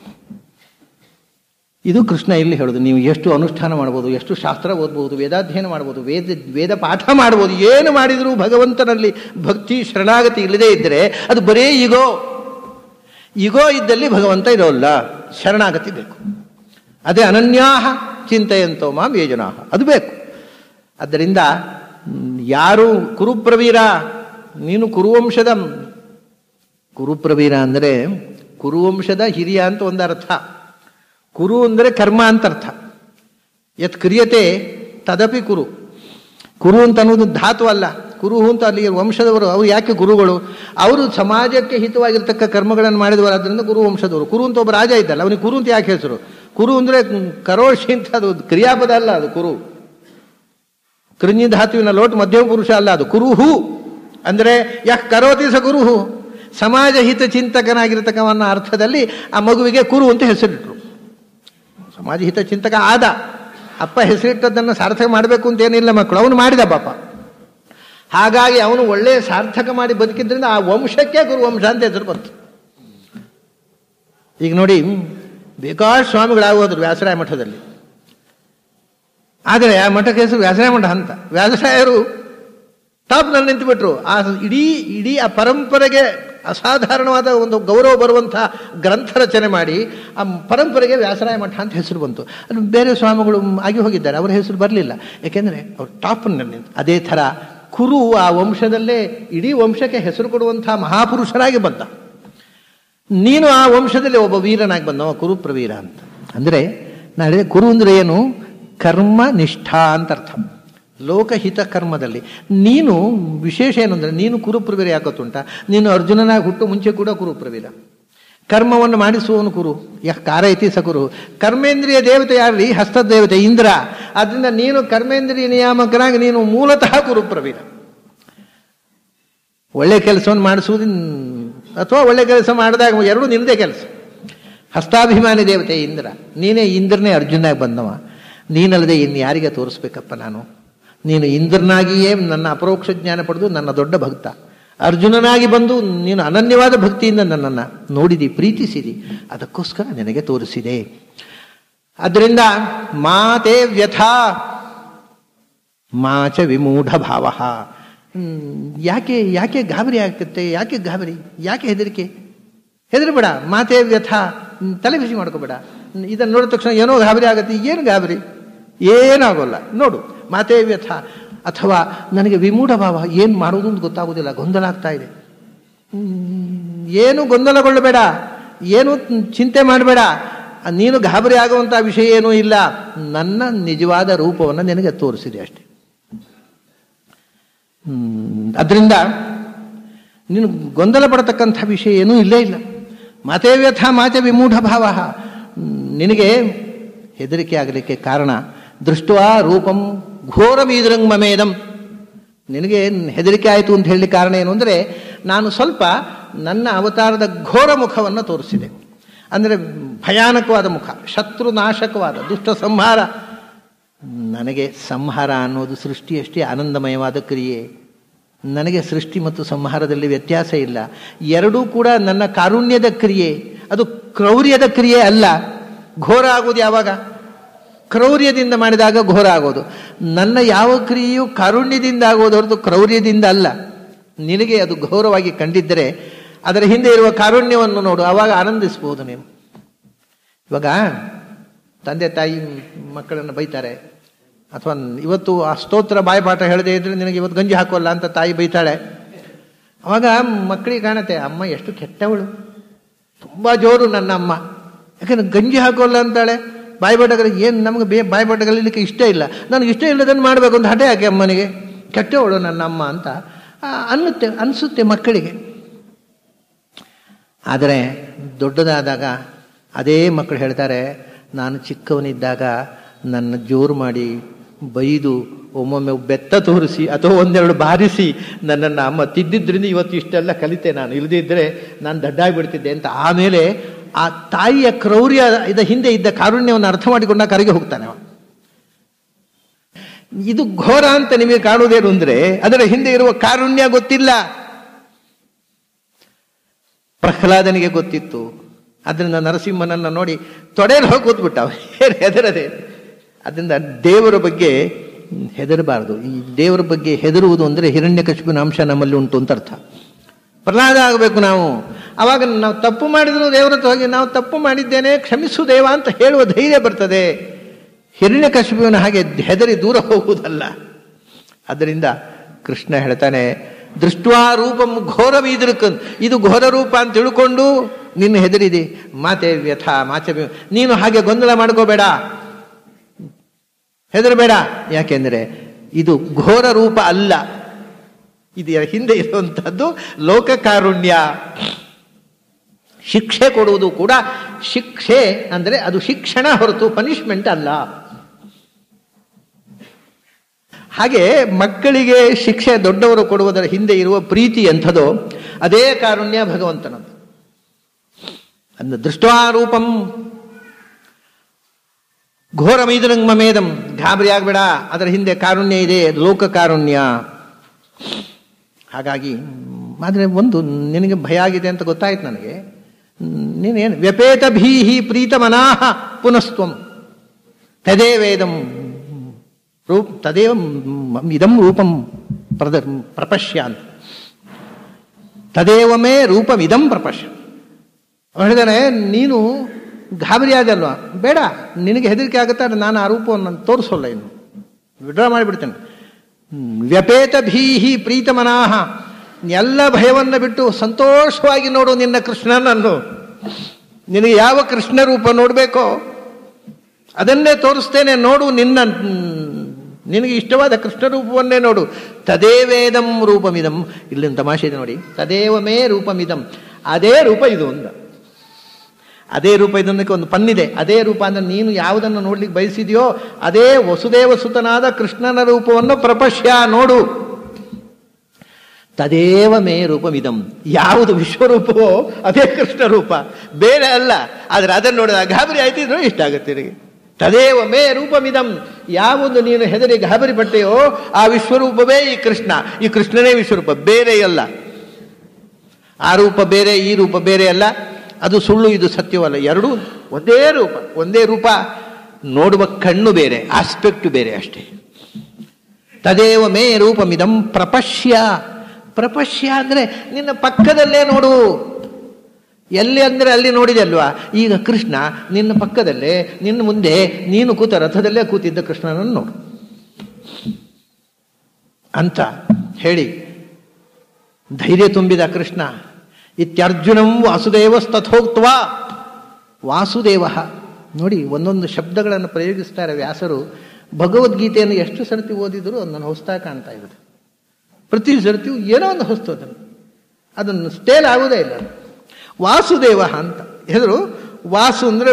ಇದು ಕೃಷ್ಣ ಇಲ್ಲಿ ಹೇಳೋದು ನೀವು ಎಷ್ಟು ಅನುಷ್ಠಾನ ಮಾಡ್ಬೋದು ಎಷ್ಟು ಶಾಸ್ತ್ರ ಓದ್ಬೋದು ವೇದಾಧ್ಯಯನ ಮಾಡ್ಬೋದು ವೇದ ವೇದ ಪಾಠ ಮಾಡ್ಬೋದು ಏನು ಮಾಡಿದರೂ ಭಗವಂತನಲ್ಲಿ ಭಕ್ತಿ ಶರಣಾಗತಿ ಇಲ್ಲದೇ ಇದ್ದರೆ ಅದು ಬರೇ ಈಗೋ ಈಗೋ ಇದ್ದಲ್ಲಿ ಭಗವಂತ ಇರೋಲ್ಲ ಶರಣಾಗತಿ ಬೇಕು ಅದೇ ಅನನ್ಯಾಹ ಚಿಂತೆಯಂತೋ ಮಾಂ ಯೋಜನಾ ಅದು ಬೇಕು ಆದ್ದರಿಂದ ಮ್, ಯಾರು ಕುರುಪ್ರವೀರ ನೀನು ಕುರುವಂಶದ ಕುರುಪ್ರವೀರ ಅಂದರೆ ಕುರುವಂಶದ ಹಿರಿಯ ಅಂತ ಒಂದು ಅರ್ಥ ಕುರು ಅಂದರೆ ಕರ್ಮ ಅಂತ ಅರ್ಥ ಯತ್ ಕ್ರಿಯತೆ ತದಪಿ ಕುರು ಕುರು ಅಂತ ಅನ್ನೋದು ಧಾತು ಅಲ್ಲ ಕುರು ಅಂತ ಅಲ್ಲಿ ವಂಶದವರು ಅವ್ರು ಯಾಕೆ ಗುರುಗಳು ಅವರು ಸಮಾಜಕ್ಕೆ ಹಿತವಾಗಿರ್ತಕ್ಕ ಕರ್ಮಗಳನ್ನು ಮಾಡಿದವರು ಅದರಿಂದ ಗುರು ವಂಶದವರು ಕುರು ಅಂತ ಒಬ್ಬ ರಾಜ ಇದ್ದಲ್ಲ ಅವನಿಗೆ ಕುರು ಅಂತ ಯಾಕೆ ಹೆಸರು ಕುರು ಅಂದರೆ ಕರೋಶಿ ಅಂತ ಅದು ಕ್ರಿಯಾಪದ ಅಲ್ಲ ಅದು ಕುರು ಕೃಂಜಿ ಧಾತುವಿನ ಲೋಟ್ ಮಧ್ಯಮ ಪುರುಷ ಅಲ್ಲ ಅದು ಕುರುಹು ಅಂದರೆ ಯಃ ಕರೋತಿ ಸ ಕುರುಹು ಸಮಾಜ ಹಿತ ಚಿಂತಕನಾಗಿರ್ತಕ್ಕವನ್ನ ಅರ್ಥದಲ್ಲಿ ಆ ಮಗುವಿಗೆ ಕುರು ಅಂತ ಹೆಸರಿಟ್ರು ಸಮಾಜ ಹಿತ ಚಿಂತಕ ಆದ ಅಪ್ಪ ಹೆಸರಿಟ್ಟದ್ದನ್ನು ಸಾರ್ಥಕ ಮಾಡಬೇಕು ಅಂತ ಏನಿಲ್ಲ ಮಕ್ಕಳು ಅವನು ಮಾಡಿದ ಪಾಪ ಹಾಗಾಗಿ ಅವನು ಒಳ್ಳೆ ಸಾರ್ಥಕ ಮಾಡಿ ಬದುಕಿದ್ರಿಂದ ಆ ವಂಶಕ್ಕೆ ಗುರುವಂಶ ಅಂತ ಹೆಸರು ಬಂತು ಈಗ ನೋಡಿ ಬೇಕಾಷ್ಟು ಸ್ವಾಮಿಗಳಾಗೋದ್ರು ವ್ಯಾಸರಾಯ ಮಠದಲ್ಲಿ ಆದರೆ ಆ ಮಠಕ್ಕೆ ಹೆಸರು ವ್ಯಾಸರಾಯ ಮಠ ಅಂತ ವ್ಯಾಸರಾಯರು ಟಾಪ್ನಲ್ಲಿ ನಿಂತುಬಿಟ್ರು ಆ ಇಡೀ ಇಡೀ ಆ ಪರಂಪರೆಗೆ ಅಸಾಧಾರಣವಾದ ಒಂದು ಗೌರವ ಬರುವಂಥ ಗ್ರಂಥ ರಚನೆ ಮಾಡಿ ಆ ಪರಂಪರೆಗೆ ವ್ಯಾಸರಾಯ ಮಠ ಅಂತ ಹೆಸರು ಬಂತು ಅದು ಬೇರೆ ಸ್ವಾಮಿಗಳು ಆಗಿ ಹೋಗಿದ್ದಾರೆ ಅವರ ಹೆಸರು ಬರಲಿಲ್ಲ ಯಾಕೆಂದರೆ ಅವ್ರು ಟಾಪ್ನಲ್ಲಿ ನಿಂತು ಅದೇ ಥರ ಕುರು ಆ ವಂಶದಲ್ಲೇ ಇಡೀ ವಂಶಕ್ಕೆ ಹೆಸರು ಕೊಡುವಂಥ ಮಹಾಪುರುಷರಾಗಿ ಬಂದ ನೀನು ಆ ವಂಶದಲ್ಲಿ ಒಬ್ಬ ವೀರನಾಗಿ ಬಂದವ ಕುರುಪ್ರವೀರ ಅಂತ ಅಂದರೆ ನಾಳೆ ಕುರು ಅಂದರೆ ಏನು ಕರ್ಮ ನಿಷ್ಠಾ ಅಂತ ಅರ್ಥ ಲೋಕಹಿತ ಕರ್ಮದಲ್ಲಿ ನೀನು ವಿಶೇಷ ಏನು ಅಂದರೆ ನೀನು ಕುರುಪ್ರವೀರ ಯಾಕತ್ತುಂಟ ನೀನು ಅರ್ಜುನನಾಗಿ ಹುಟ್ಟು ಮುಂಚೆ ಕೂಡ ಕುರುಪ್ರವೀರ ಕರ್ಮವನ್ನು ಮಾಡಿಸುವವನು ಕುರು ಯಃ ಕಾರಯತಿ ಸ ಕುರು ಕರ್ಮೇಂದ್ರಿಯ ದೇವತೆ ಯಾರಲ್ಲಿ ಹಸ್ತದೇವತೆ ಇಂದ್ರ ಆದ್ದರಿಂದ ನೀನು ಕರ್ಮೇಂದ್ರಿಯ ನಿಯಾಮಕನಾಗಿ ನೀನು ಮೂಲತಃ ಕುರುಪ್ರವೀರ ಒಳ್ಳೆ ಕೆಲಸವನ್ನು ಮಾಡಿಸುವುದು ಅಥವಾ ಒಳ್ಳೆ ಕೆಲಸ ಮಾಡಿದಾಗ ಎರಡೂ ನಿನ್ನದೇ ಕೆಲಸ ಹಸ್ತಾಭಿಮಾನಿ ದೇವತೆ ಇಂದ್ರ ನೀನೇ ಇಂದ್ರನೇ ಅರ್ಜುನಾಗಿ ಬಂದವ ನೀನಲ್ಲದೆ ಇನ್ನು ಯಾರಿಗೆ ತೋರಿಸ್ಬೇಕಪ್ಪ ನಾನು ನೀನು ಇಂದ್ರನಾಗಿಯೇ ನನ್ನ ಅಪರೋಕ್ಷ ಜ್ಞಾನ ಪಡೆದು ನನ್ನ ದೊಡ್ಡ ಭಕ್ತ ಅರ್ಜುನನಾಗಿ ಬಂದು ನೀನು ಅನನ್ಯವಾದ ಭಕ್ತಿಯಿಂದ ನನ್ನನ್ನು ನೋಡಿದಿ ಪ್ರೀತಿಸಿದಿ ಅದಕ್ಕೋಸ್ಕರ ನಿನಗೆ ತೋರಿಸಿದೆ ಅದರಿಂದ ಮಾತೇ ವ್ಯಥಾ ಮಾಚ ವಿಮೂಢ ಭಾವ ಯಾಕೆ ಯಾಕೆ ಗಾಬರಿ ಆಗ್ತತೆ ಯಾಕೆ ಗಾಬರಿ ಯಾಕೆ ಹೆದರಿಕೆ ಹೆದರ್ಬೇಡ ಮಾತೇ ವ್ಯಥ ಹ್ಮ್, ತಲೆ ಬಿಸಿ ಮಾಡ್ಕೋಬೇಡ ಇದನ್ನು ನೋಡಿದ ತಕ್ಷಣ ಏನೋ ಗಾಬರಿ ಆಗುತ್ತೆ ಏನು ಗಾಬರಿ ಏನಾಗೋಲ್ಲ ನೋಡು ಮಾತೇ ವ್ಯಥ ಅಥವಾ ನನಗೆ ವಿಮೂಢ ಭಾವ ಏನು ಮಾಡೋದು ಅಂತ ಗೊತ್ತಾಗೋದಿಲ್ಲ ಗೊಂದಲ ಆಗ್ತಾ ಇದೆ ಹ್ಮ್, ಏನು ಗೊಂದಲಗೊಳ್ಳಬೇಡ ಏನು ಚಿಂತೆ ಮಾಡಬೇಡ ನೀನು ಗಾಬರಿ ಆಗುವಂಥ ವಿಷಯ ಏನೂ ಇಲ್ಲ ನನ್ನ ನಿಜವಾದ ರೂಪವನ್ನು ನಿನಗೆ ತೋರಿಸಿದೆ ಅಷ್ಟೆ ಹ್ಮ್, ಅದರಿಂದ ನೀನು ಗೊಂದಲ ಪಡತಕ್ಕಂಥ ವಿಷಯ ಏನೂ ಇಲ್ಲೇ ಇಲ್ಲ ಮಾತೇ ವ್ಯಥ ಮಾತೆ ವಿಮೂಢ ಭಾವ ನಿನಗೆ ಹೆದರಿಕೆ ಆಗಲಿಕ್ಕೆ ಕಾರಣ ದೃಷ್ಟವಾ ರೂಪಂ ಘೋರಮೀದ್ರಂಗ್ ಮಮೇದಂ ನಿನಗೆ ಹೆದರಿಕೆ ಆಯಿತು ಅಂತ ಹೇಳಿ ಕಾರಣ ಏನು ಅಂದರೆ ನಾನು ಸ್ವಲ್ಪ ನನ್ನ ಅವತಾರದ ಘೋರ ಮುಖವನ್ನು ತೋರಿಸಿದೆ ಅಂದರೆ ಭಯಾನಕವಾದ ಮುಖ ಶತ್ರು ನಾಶಕವಾದ ದುಷ್ಟ ಸಂಹಾರ ನನಗೆ ಸಂಹಾರ ಅನ್ನೋದು ಸೃಷ್ಟಿಯಷ್ಟೇ ಆನಂದಮಯವಾದ ಕ್ರಿಯೆ ನನಗೆ ಸೃಷ್ಟಿ ಮತ್ತು ಸಂಹಾರದಲ್ಲಿ ವ್ಯತ್ಯಾಸ ಇಲ್ಲ ಎರಡೂ ಕೂಡ ನನ್ನ ಕಾರುಣ್ಯದ ಕ್ರಿಯೆ ಅದು ಕ್ರೌರ್ಯದ ಕ್ರಿಯೆ ಅಲ್ಲ ಘೋರ ಆಗೋದು ಯಾವಾಗ ಕ್ರೌರ್ಯದಿಂದ ಮಾಡಿದಾಗ ಘೋರ ಆಗೋದು ನನ್ನ ಯಾವ ಕ್ರಿಯೆಯು ಕಾರುಣ್ಯದಿಂದ ಆಗೋದು ಹೊರತು ಕ್ರೌರ್ಯದಿಂದ ಅಲ್ಲ ನಿನಗೆ ಅದು ಘೋರವಾಗಿ ಕಂಡಿದ್ದರೆ ಅದರ ಹಿಂದೆ ಇರುವ ಕಾರುಣ್ಯವನ್ನು ನೋಡು ಆವಾಗ ಆನಂದಿಸ್ಬೋದು ನೀನು ಇವಾಗ ತಂದೆ ತಾಯಿ ಮಕ್ಕಳನ್ನು ಬೈತಾರೆ ಅಥವಾ ಇವತ್ತು ಆ ಸ್ತೋತ್ರ ಬಾಯ್ಪಾಠ ಹೇಳದೇ ಇದ್ರೆ ನಿನಗೆ ಇವತ್ತು ಗಂಜಿ ಹಾಕೋಲ್ಲ ಅಂತ ತಾಯಿ ಬೈತಾಳೆ ಅವಾಗ ಮಕ್ಕಳಿಗೆ ಕಾಣುತ್ತೆ ಅಮ್ಮ ಎಷ್ಟು ಕೆಟ್ಟವಳು ತುಂಬ ಜೋರು ನನ್ನ ಅಮ್ಮ ಯಾಕಂದ್ರೆ ಗಂಜಿ ಹಾಕೋಲ್ಲ ಅಂತಾಳೆ ಬಾಯ್ಪಾಠಗಳು ಏನು ನಮಗೆ ಬೇ ಬಾಯ್ಪಾಠಗಳಿಲಿಕ್ಕೆ ಇಷ್ಟ ಇಲ್ಲ ನನಗೆ ಇಷ್ಟ ಇಲ್ಲದನ್ನು ಮಾಡಬೇಕು ಅಂತ ಹಠೆ ಯಾಕೆ ಅಮ್ಮನಿಗೆ ಕೆಟ್ಟವಳು ನನ್ನ ಅಮ್ಮ ಅಂತ ಆ, ಅನ್ನುತ್ತೆ ಅನಿಸುತ್ತೆ ಮಕ್ಕಳಿಗೆ ಆದರೆ ದೊಡ್ಡದಾದಾಗ ಅದೇ ಮಕ್ಕಳು ಹೇಳ್ತಾರೆ ನಾನು ಚಿಕ್ಕವನಿದ್ದಾಗ ನನ್ನ ಜೋರು ಮಾಡಿ ಬೈದು ಒಮ್ಮೊಮ್ಮೆ ಬೆತ್ತ ತೋರಿಸಿ ಅಥವಾ ಒಂದೆರಡು ಬಾರಿಸಿ ನನ್ನನ್ನು ಅಮ್ಮ ತಿದ್ದಿದ್ರಿಂದ ಇವತ್ತು ಇಷ್ಟೆಲ್ಲ ಕಲಿತೆ ನಾನು ಇಲ್ಲದೇ ಇದ್ದರೆ ನಾನು ದಡ್ಡಾಗ್ಬಿಡ್ತಿದ್ದೆ ಅಂತ ಆಮೇಲೆ ಆ ತಾಯಿಯ ಕ್ರೌರ್ಯ ಇದ ಹಿಂದೆ ಇದ್ದ ಕಾರುಣ್ಯವನ್ನು ಅರ್ಥ ಮಾಡಿಕೊಂಡ ಕರಗಿ ಹೋಗ್ತಾನೆ ಅವ ಇದು ಘೋರ ಅಂತ ನಿಮಗೆ ಕಾಣುವುದೇನು ಅಂದ್ರೆ ಅದರ ಹಿಂದೆ ಇರುವ ಕಾರುಣ್ಯ ಗೊತ್ತಿಲ್ಲ ಪ್ರಹ್ಲಾದನಿಗೆ ಗೊತ್ತಿತ್ತು ಅದರಿಂದ ನರಸಿಂಹನನ್ನು ನೋಡಿ ತೊಡೆಯಲ್ಲಿ ಹೋಗಿ ಕೂತ್ಬಿಟ್ಟ ಅವ ಏನು ಹೆದರದೆ ಅದರಿಂದ ದೇವರ ಬಗ್ಗೆ ಹೆದರಬಾರದು ಈ ದೇವರ ಬಗ್ಗೆ ಹೆದರುವುದು ಅಂದರೆ ಹಿರಣ್ಯಕಶಿಪಿನ ಅಂಶ ನಮ್ಮಲ್ಲಿ ಉಂಟು ಅಂತ ಅರ್ಥ ಪ್ರಹ್ಲಾದ ಆಗಬೇಕು ನಾವು ಅವಾಗ ನಾವು ತಪ್ಪು ಮಾಡಿದ್ರು ದೇವರ ಹತ್ರ ಹೋಗಿ ನಾವು ತಪ್ಪು ಮಾಡಿದ್ದೇನೆ ಕ್ಷಮಿಸು ದೇವ ಅಂತ ಹೇಳುವ ಧೈರ್ಯ ಬರ್ತದೆ ಹಿರಣ್ಯಕಶಿಪುವಿನ ಹಾಗೆ ಹೆದರಿ ದೂರ ಹೋಗುವುದಲ್ಲ ಅದರಿಂದ ಕೃಷ್ಣ ಹೇಳ್ತಾನೆ ದೃಷ್ಟ್ವಾ ರೂಪಂ ಘೋರವೀದೃಕ್ ಇದು ಘೋರ ರೂಪ ಅಂತ ತಿಳ್ಕೊಂಡು ನಿನ್ನ ಹೆದರಿದೆ ಮಾತೆ ವ್ಯಥ ಮಾಚೆ ವ್ಯ- ನೀನು ಹಾಗೆ ಗೊಂದಲ ಮಾಡ್ಕೋಬೇಡ ಹೆದರಬೇಡ ಯಾಕೆಂದ್ರೆ ಇದು ಘೋರ ರೂಪ ಅಲ್ಲ ಇದರ ಹಿಂದೆ ಇರುವಂತಹದ್ದು ಲೋಕಕಾರುಣ್ಯ ಶಿಕ್ಷೆ ಕೊಡುವುದು ಕೂಡ ಶಿಕ್ಷೆ ಅಂದ್ರೆ ಅದು ಶಿಕ್ಷಣ ಹೊರತು ಪನಿಷ್ಮೆಂಟ್ ಅಲ್ಲ ಹಾಗೆ ಮಕ್ಕಳಿಗೆ ಶಿಕ್ಷೆ ದೊಡ್ಡವರು ಕೊಡುವುದರ ಹಿಂದೆ ಇರುವ ಪ್ರೀತಿ ಎಂಥದೋ ಅದೇ ಕಾರುಣ್ಯ ಭಗವಂತನದ್ದು ಅಂದ ದೃಷ್ಟಾರೂಪಂ ಘೋರ ಮೈದುರಂಗ್ ಮಮೇದಂ ಗಾಬರಿ ಆಗ್ಬೇಡ ಅದರ ಹಿಂದೆ ಕಾರುಣ್ಯ ಇದೆ ಅದು ಲೋಕ ಕಾರುಣ್ಯ ಹಾಗಾಗಿ ಆದರೆ ಒಂದು ನಿನಗೆ ಭಯ ಆಗಿದೆ ಅಂತ ಗೊತ್ತಾಯ್ತು ನನಗೆ ನೀನೇನು ವ್ಯಪೇತ ಭೀಹಿ ಪ್ರೀತ ಮನಾಹ ಪುನಸ್ತ್ವಂ ತದೇ ವೇದಂ ರೂಪ್ ತದೇವ ಮ್- ಇದಂ ರೂಪಂ ಪ್ರದ ಪ್ರಪಶ್ಯ ಅಂತ ತದೇವ ಮೇ ರೂಪಮಿದಂ ಪ್ರಪಶ್ಯ ಅವ್ನು ಹೇಳಿದಾನೆ ನೀನು ಗಾಬರಿ ಆದಲ್ವಾ ಬೇಡ ನಿನಗೆ ಹೆದರಿಕೆ ಆಗುತ್ತಾ ನಾನು ಆ ರೂಪವನ್ನು ನಾನು ತೋರಿಸೋಲ್ಲ ಇನ್ನು ವಿಡ್ರಾ ಮಾಡಿಬಿಡ್ತೇನೆ ಹ್ಮ್. ವ್ಯಪೇತ ಭೀಹಿ ಪ್ರೀತಮನಾಹ ಎಲ್ಲ ಭಯವನ್ನು ಬಿಟ್ಟು ಸಂತೋಷವಾಗಿ ನೋಡು ನಿನ್ನ ಕೃಷ್ಣನನ್ನು ನಿನಗೆ ಯಾವ ಕೃಷ್ಣ ರೂಪ ನೋಡಬೇಕೋ ಅದನ್ನೇ ತೋರಿಸ್ತೇನೆ ನೋಡು ನಿನ್ನ ನಿನಗೆ ಇಷ್ಟವಾದ ಕೃಷ್ಣ ರೂಪವನ್ನೇ ನೋಡು ತದೇವೇದಂ ರೂಪಮಿದಂ ಇಲ್ಲಿನ ತಮಾಷೆ ಇದೆ ನೋಡಿ ತದೇವ ಮೇ ರೂಪಮಿದಂ ಅದೇ ರೂಪ ಇದು ಒಂದು ಅದೇ ರೂಪ ಇದನ್ನಕ್ಕೆ ಒಂದು ಪನ್ನಿದೆ ಅದೇ ರೂಪ ಅಂದ್ರೆ ನೀನು ಯಾವುದನ್ನು ನೋಡ್ಲಿಕ್ಕೆ ಬಯಸಿದೆಯೋ ಅದೇ ವಸುದೇವ ಸುತನಾದ ಕೃಷ್ಣನ ರೂಪವನ್ನು ಪ್ರಪಶ್ಯ ನೋಡು ತದೇವ ಮೇ ರೂಪಮಿದಂ ಯಾವುದು ವಿಶ್ವರೂಪವೋ ಅದೇ ಕೃಷ್ಣ ರೂಪ ಬೇರೆ ಅಲ್ಲ ಆದ್ರೆ ಅದನ್ನು ನೋಡಿದಾಗ ಗಾಬರಿ ಆಯ್ತಿದ್ರು ಇಷ್ಟ ಆಗುತ್ತೆ ನಿನಗೆ ತದೇವ ಮೇ ರೂಪಮಿದಂ ಯಾವುದು ನೀನು ಹೆದರಿ ಗಾಬರಿ ಪಟ್ಟೆಯೋ ಆ ವಿಶ್ವರೂಪವೇ ಈ ಕೃಷ್ಣ ಈ ಕೃಷ್ಣನೇ ವಿಶ್ವರೂಪ ಬೇರೆ ಅಲ್ಲ ಆ ರೂಪ ಬೇರೆ ಈ ರೂಪ ಬೇರೆ ಅಲ್ಲ ಅದು ಸುಳ್ಳು ಇದು ಸತ್ಯವಲ್ಲ ಎರಡೂ ಒಂದೇ ರೂಪ ಒಂದೇ ರೂಪ ನೋಡುವ ಕಣ್ಣು ಬೇರೆ ಆಸ್ಪೆಕ್ಟ್ ಬೇರೆ ಅಷ್ಟೇ ತದೇವ ಮೇ ರೂಪಮಿದಂ ಪ್ರಪಶ್ಯ ಪ್ರಪಶ್ಯ ಅಂದ್ರೆ ನಿನ್ನ ಪಕ್ಕದಲ್ಲೇ ನೋಡು ಎಲ್ಲಿ ಅಂದ್ರೆ ಅಲ್ಲಿ ನೋಡಿದೆ ಅಲ್ವಾ ಈಗ ಕೃಷ್ಣ ನಿನ್ನ ಪಕ್ಕದಲ್ಲೇ ನಿನ್ನ ಮುಂದೆ ನೀನು ಕೂತ ರಥದಲ್ಲೇ ಕೂತಿದ್ದ ಕೃಷ್ಣನನ್ನು ನೋಡು ಅಂತ ಹೇಳಿ ಧೈರ್ಯ ತುಂಬಿದ ಕೃಷ್ಣ ಇತ್ಯರ್ಜುನಂ ವಾಸುದೇವಸ್ತಥೋಕ್ತವ ವಾಸುದೇವ ನೋಡಿ ಒಂದೊಂದು ಶಬ್ದಗಳನ್ನು ಪ್ರಯೋಗಿಸ್ತಾರೆ ವ್ಯಾಸರು ಭಗವದ್ಗೀತೆಯನ್ನು ಎಷ್ಟು ಸರ್ತಿ ಓದಿದರೂ ಅದನ್ನು ಹೊಸ್ತಾ ಕಾಣ್ತಾ ಇರುತ್ತೆ ಪ್ರತಿ ಸರ್ತಿಯೂ ಏನೋ ಒಂದು ಹೊಸ್ತು ಅದನ್ನು ಅದನ್ನು ಸ್ಟೇಲ್ ಆಗುವುದೇ ಇಲ್ಲ ಅದು. ವಾಸುದೇವ ಅಂತ ಹೆದರು ವಾಸು ಅಂದರೆ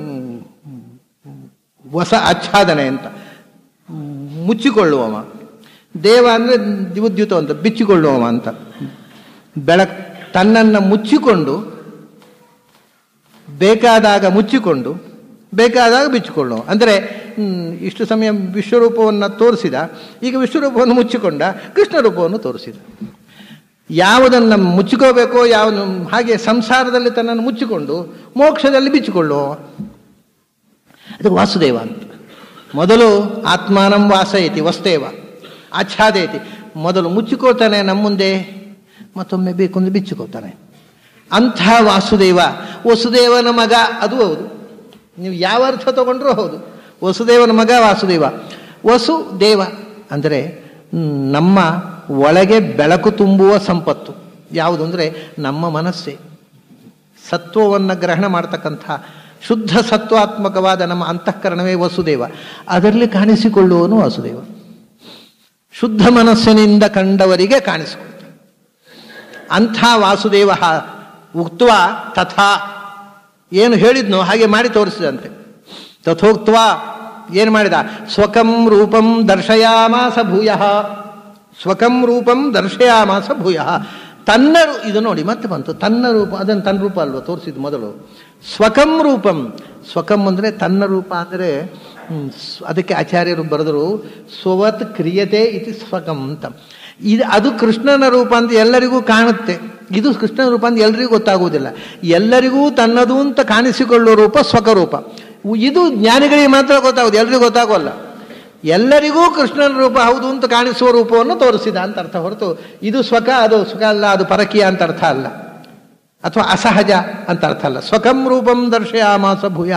ಹೊಸ ಆಚ್ಛಾದನೆ ಅಂತ ಮುಚ್ಚಿಕೊಳ್ಳುವವ ದೇವ ಅಂದರೆ ದಿವುದ್ಯುತ ಅಂತ ಬಿಚ್ಚಿಕೊಳ್ಳುವವ ಅಂತ ಬೆಳಕ್ ತನ್ನನ್ನು ಮುಚ್ಚಿಕೊಂಡು ಬೇಕಾದಾಗ ಮುಚ್ಚಿಕೊಂಡು ಬೇಕಾದಾಗ ಬಿಚ್ಚಿಕೊಳ್ಳುವ ಅಂದರೆ ಹ್ಮ್, ಇಷ್ಟು ಸಮಯ ವಿಶ್ವರೂಪವನ್ನು ತೋರಿಸಿದ ಈಗ ವಿಶ್ವರೂಪವನ್ನು ಮುಚ್ಚಿಕೊಂಡ ಕೃಷ್ಣ ರೂಪವನ್ನು ತೋರಿಸಿದ ಯಾವುದನ್ನು ಮುಚ್ಚಿಕೋಬೇಕೋ ಯಾವ ಹಾಗೆ ಸಂಸಾರದಲ್ಲಿ ತನ್ನನ್ನು ಮುಚ್ಚಿಕೊಂಡು ಮೋಕ್ಷದಲ್ಲಿ ಬಿಚ್ಚಿಕೊಳ್ಳೋ ಅದು ವಾಸುದೇವ ಅಂತ ಮೊದಲು ಆತ್ಮಾನಂ ವಾಸಯತಿ ವಸ್ತೇವ ಆಚ್ಛಾದಯತಿ ಮೊದಲು ಮುಚ್ಚಿಕೋತಾನೆ ನಮ್ಮ ಮುಂದೆ ಮತ್ತೊಮ್ಮೆ ಬೇಕು ಅಂದ್ರೆ ಬಿಚ್ಚಿಕೋತಾನೆ ಅಂಥ ವಾಸುದೇವ ವಸುದೇವನ ಮಗ ಅದು ಹೌದು ನೀವು ಯಾವ ಅರ್ಥ ತಗೊಂಡ್ರೂ ಹೌದು ವಸುದೇವನ ಮಗ ವಾಸುದೇವ ವಸುದೇವ ಅಂದರೆ ಹ್ಮ್, ನಮ್ಮ ಒಳಗೆ ಬೆಳಕು ತುಂಬುವ ಸಂಪತ್ತು ಯಾವುದು ಅಂದರೆ ನಮ್ಮ ಮನಸ್ಸೇ ಸತ್ವವನ್ನು ಗ್ರಹಣ ಮಾಡ್ತಕ್ಕಂಥ ಶುದ್ಧ ಸತ್ವಾತ್ಮಕವಾದ ನಮ್ಮ ಅಂತಃಕರಣವೇ ವಸುದೇವ ಅದರಲ್ಲಿ ಕಾಣಿಸಿಕೊಳ್ಳುವನು ವಾಸುದೇವ ಶುದ್ಧ ಮನಸ್ಸಿನಿಂದ ಕಂಡವರಿಗೆ ಕಾಣಿಸಿಕೊಳ್ತಾನೆ ಅಂಥ ವಾಸುದೇವ ಉಕ್ತ ತಥಾ ಏನು ಹೇಳಿದ್ನೋ ಹಾಗೆ ಮಾಡಿ ತೋರಿಸಿದಂತೆ ತಥೋಕ್ತ ಏನು ಮಾಡಿದ ಸ್ವಕಂ ರೂಪಂ ದರ್ಶಯಾಮಾಸ ಭೂಯ ಸ್ವಕಂ ರೂಪಂ ದರ್ಶಯಾಮಾಸ ಭೂಯ ತನ್ನ ರೂ- ಇದು ನೋಡಿ ಮತ್ತೆ ಬಂತು ತನ್ನ ರೂಪ ಅದನ್ನು ತನ್ನ ರೂಪ ಅಲ್ವಾ ತೋರಿಸಿದ್ದು ಮೊದಲು ಸ್ವಕಂ ರೂಪಂ ಸ್ವಕಂ ಅಂದರೆ ತನ್ನ ರೂಪ ಅಂದರೆ ಹ್ಮ್, ಸ್- ಅದಕ್ಕೆ ಆಚಾರ್ಯರು ಬರೆದರು ಸ್ವವತ್ ಕ್ರಿಯತೆ ಇತಿ ಸ್ವಕಂ ಅಂತ ಇದು ಅದು ಕೃಷ್ಣನ ರೂಪ ಅಂತ ಎಲ್ಲರಿಗೂ ಕಾಣುತ್ತೆ ಇದು ಕೃಷ್ಣನ ರೂಪ ಅಂತ ಎಲ್ಲರಿಗೂ ಗೊತ್ತಾಗುವುದಿಲ್ಲ ಎಲ್ಲರಿಗೂ ತನ್ನದು ಅಂತ ಕಾಣಿಸಿಕೊಳ್ಳುವ ರೂಪ ಸ್ವಕರೂಪ ಇದು ಜ್ಞಾನಿಗಳಿಗೆ ಮಾತ್ರ ಗೊತ್ತಾಗೋದು ಎಲ್ರಿಗೂ ಗೊತ್ತಾಗೋಲ್ಲ ಎಲ್ಲರಿಗೂ ಕೃಷ್ಣನ ರೂಪ ಹೌದು ಅಂತ ಕಾಣಿಸುವ ರೂಪವನ್ನು ತೋರಿಸಿದ ಅಂತ ಅರ್ಥ ಹೊರತು ಇದು ಸ್ವಕ ಅದು ಸುಖ ಅಲ್ಲ ಅದು ಪರಕೀಯ ಅಂತ ಅರ್ಥ ಅಲ್ಲ ಅಥವಾ ಅಸಹಜ ಅಂತ ಅರ್ಥ ಅಲ್ಲ ಸ್ವಕಂ ರೂಪಂ ದರ್ಶಯಾಮಾಸ ಭೂಯ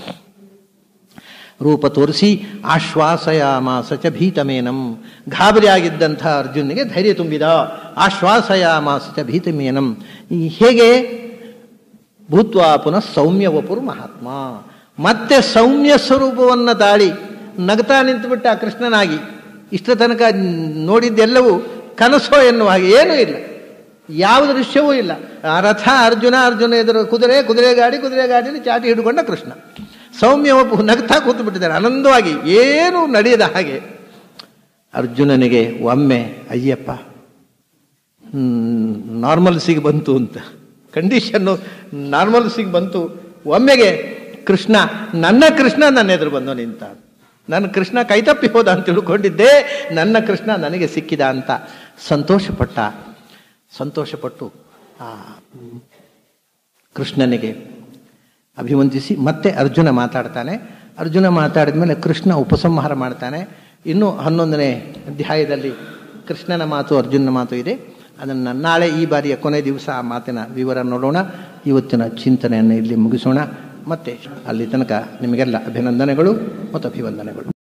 ರೂಪ ತೋರಿಸಿ ಆಶ್ವಾಸಯಾಮಾಸ ಚ ಭೀತಮೇನಂ ಗಾಬರಿಯಾಗಿದ್ದಂಥ ಅರ್ಜುನಿಗೆ ಧೈರ್ಯ ತುಂಬಿದ ಆಶ್ವಾಸಯಾಮಾಸ ಚ ಭೀತಮೇನಂ ಈ ಹೇಗೆ ಭೂತ್ವಾ ಪುನಃ ಸೌಮ್ಯ ವಪುರು ಮಹಾತ್ಮ ಮತ್ತೆ ಸೌಮ್ಯ ಸ್ವರೂಪವನ್ನು ತಾಳಿ ನಗ್ತಾ ನಿಂತುಬಿಟ್ಟ ಕೃಷ್ಣನಾಗಿ ಇಷ್ಟ ತನಕ ನೋಡಿದ್ದೆಲ್ಲವೂ ಕನಸೋ ಎನ್ನುವ ಹಾಗೆ ಏನೂ ಇಲ್ಲ ಯಾವ ದೃಶ್ಯವೂ ಇಲ್ಲ ಆ ರಥ ಅರ್ಜುನ ಅರ್ಜುನ ಎದುರು ಕುದುರೆ ಕುದುರೆ ಗಾಡಿ ಕುದುರೆ ಗಾಡಿಯಲ್ಲಿ ಚಾಟಿ ಹಿಡ್ಕೊಂಡ ಕೃಷ್ಣ ಸೌಮ್ಯ ಒಪ್ಪು ನಗ್ತಾ ಕೂತು ಬಿಟ್ಟಿದ್ದಾರೆ ಆನಂದವಾಗಿ ಏನೂ ನಡೆಯದ ಹಾಗೆ ಅರ್ಜುನನಿಗೆ ಒಮ್ಮೆ ಅಯ್ಯಪ್ಪ ನಾರ್ಮಲ್ಸಿಗೆ ಬಂತು ಅಂತ ಕಂಡೀಷನ್ನು ನಾರ್ಮಲ್ಸಿಗೆ ಬಂತು ಒಮ್ಮೆಗೆ ಕೃಷ್ಣ ನನ್ನ ಕೃಷ್ಣ ನನ್ನ ಎದುರು ಬಂದು ನಿಂತ ನನ್ನ ಕೃಷ್ಣ ಕೈತಪ್ಪಿ ಹೋದ ಅಂತ ತಿಳ್ಕೊಂಡಿದ್ದೆ ನನ್ನ ಕೃಷ್ಣ ನನಗೆ ಸಿಕ್ಕಿದ ಅಂತ ಸಂತೋಷಪಟ್ಟ ಸಂತೋಷಪಟ್ಟು ಆ ಕೃಷ್ಣನಿಗೆ ಅಭಿವಂದಿಸಿ ಮತ್ತೆ ಅರ್ಜುನ ಮಾತಾಡ್ತಾನೆ ಅರ್ಜುನ ಮಾತಾಡಿದ ಮೇಲೆ ಕೃಷ್ಣ ಉಪಸಂಹಾರ ಮಾಡ್ತಾನೆ ಇನ್ನು ಹನ್ನೊಂದನೇ ಅಧ್ಯಾಯದಲ್ಲಿ ಕೃಷ್ಣನ ಮಾತು ಅರ್ಜುನನ ಮಾತು ಇದೆ ಅದನ್ನು ನಾಳೆ ಈ ಬಾರಿಯ ಕೊನೆ ದಿವಸ ಆ ಮಾತಿನ ವಿವರ ನೋಡೋಣ ಇವತ್ತಿನ ಚಿಂತನೆಯನ್ನು ಇಲ್ಲಿ ಮುಗಿಸೋಣ ಮತ್ತೆ ಅಲ್ಲಿ ತನಕ ನಿಮಗೆಲ್ಲ ಅಭಿನಂದನೆಗಳು ಮತ್ತು ಅಭಿವಂದನೆಗಳು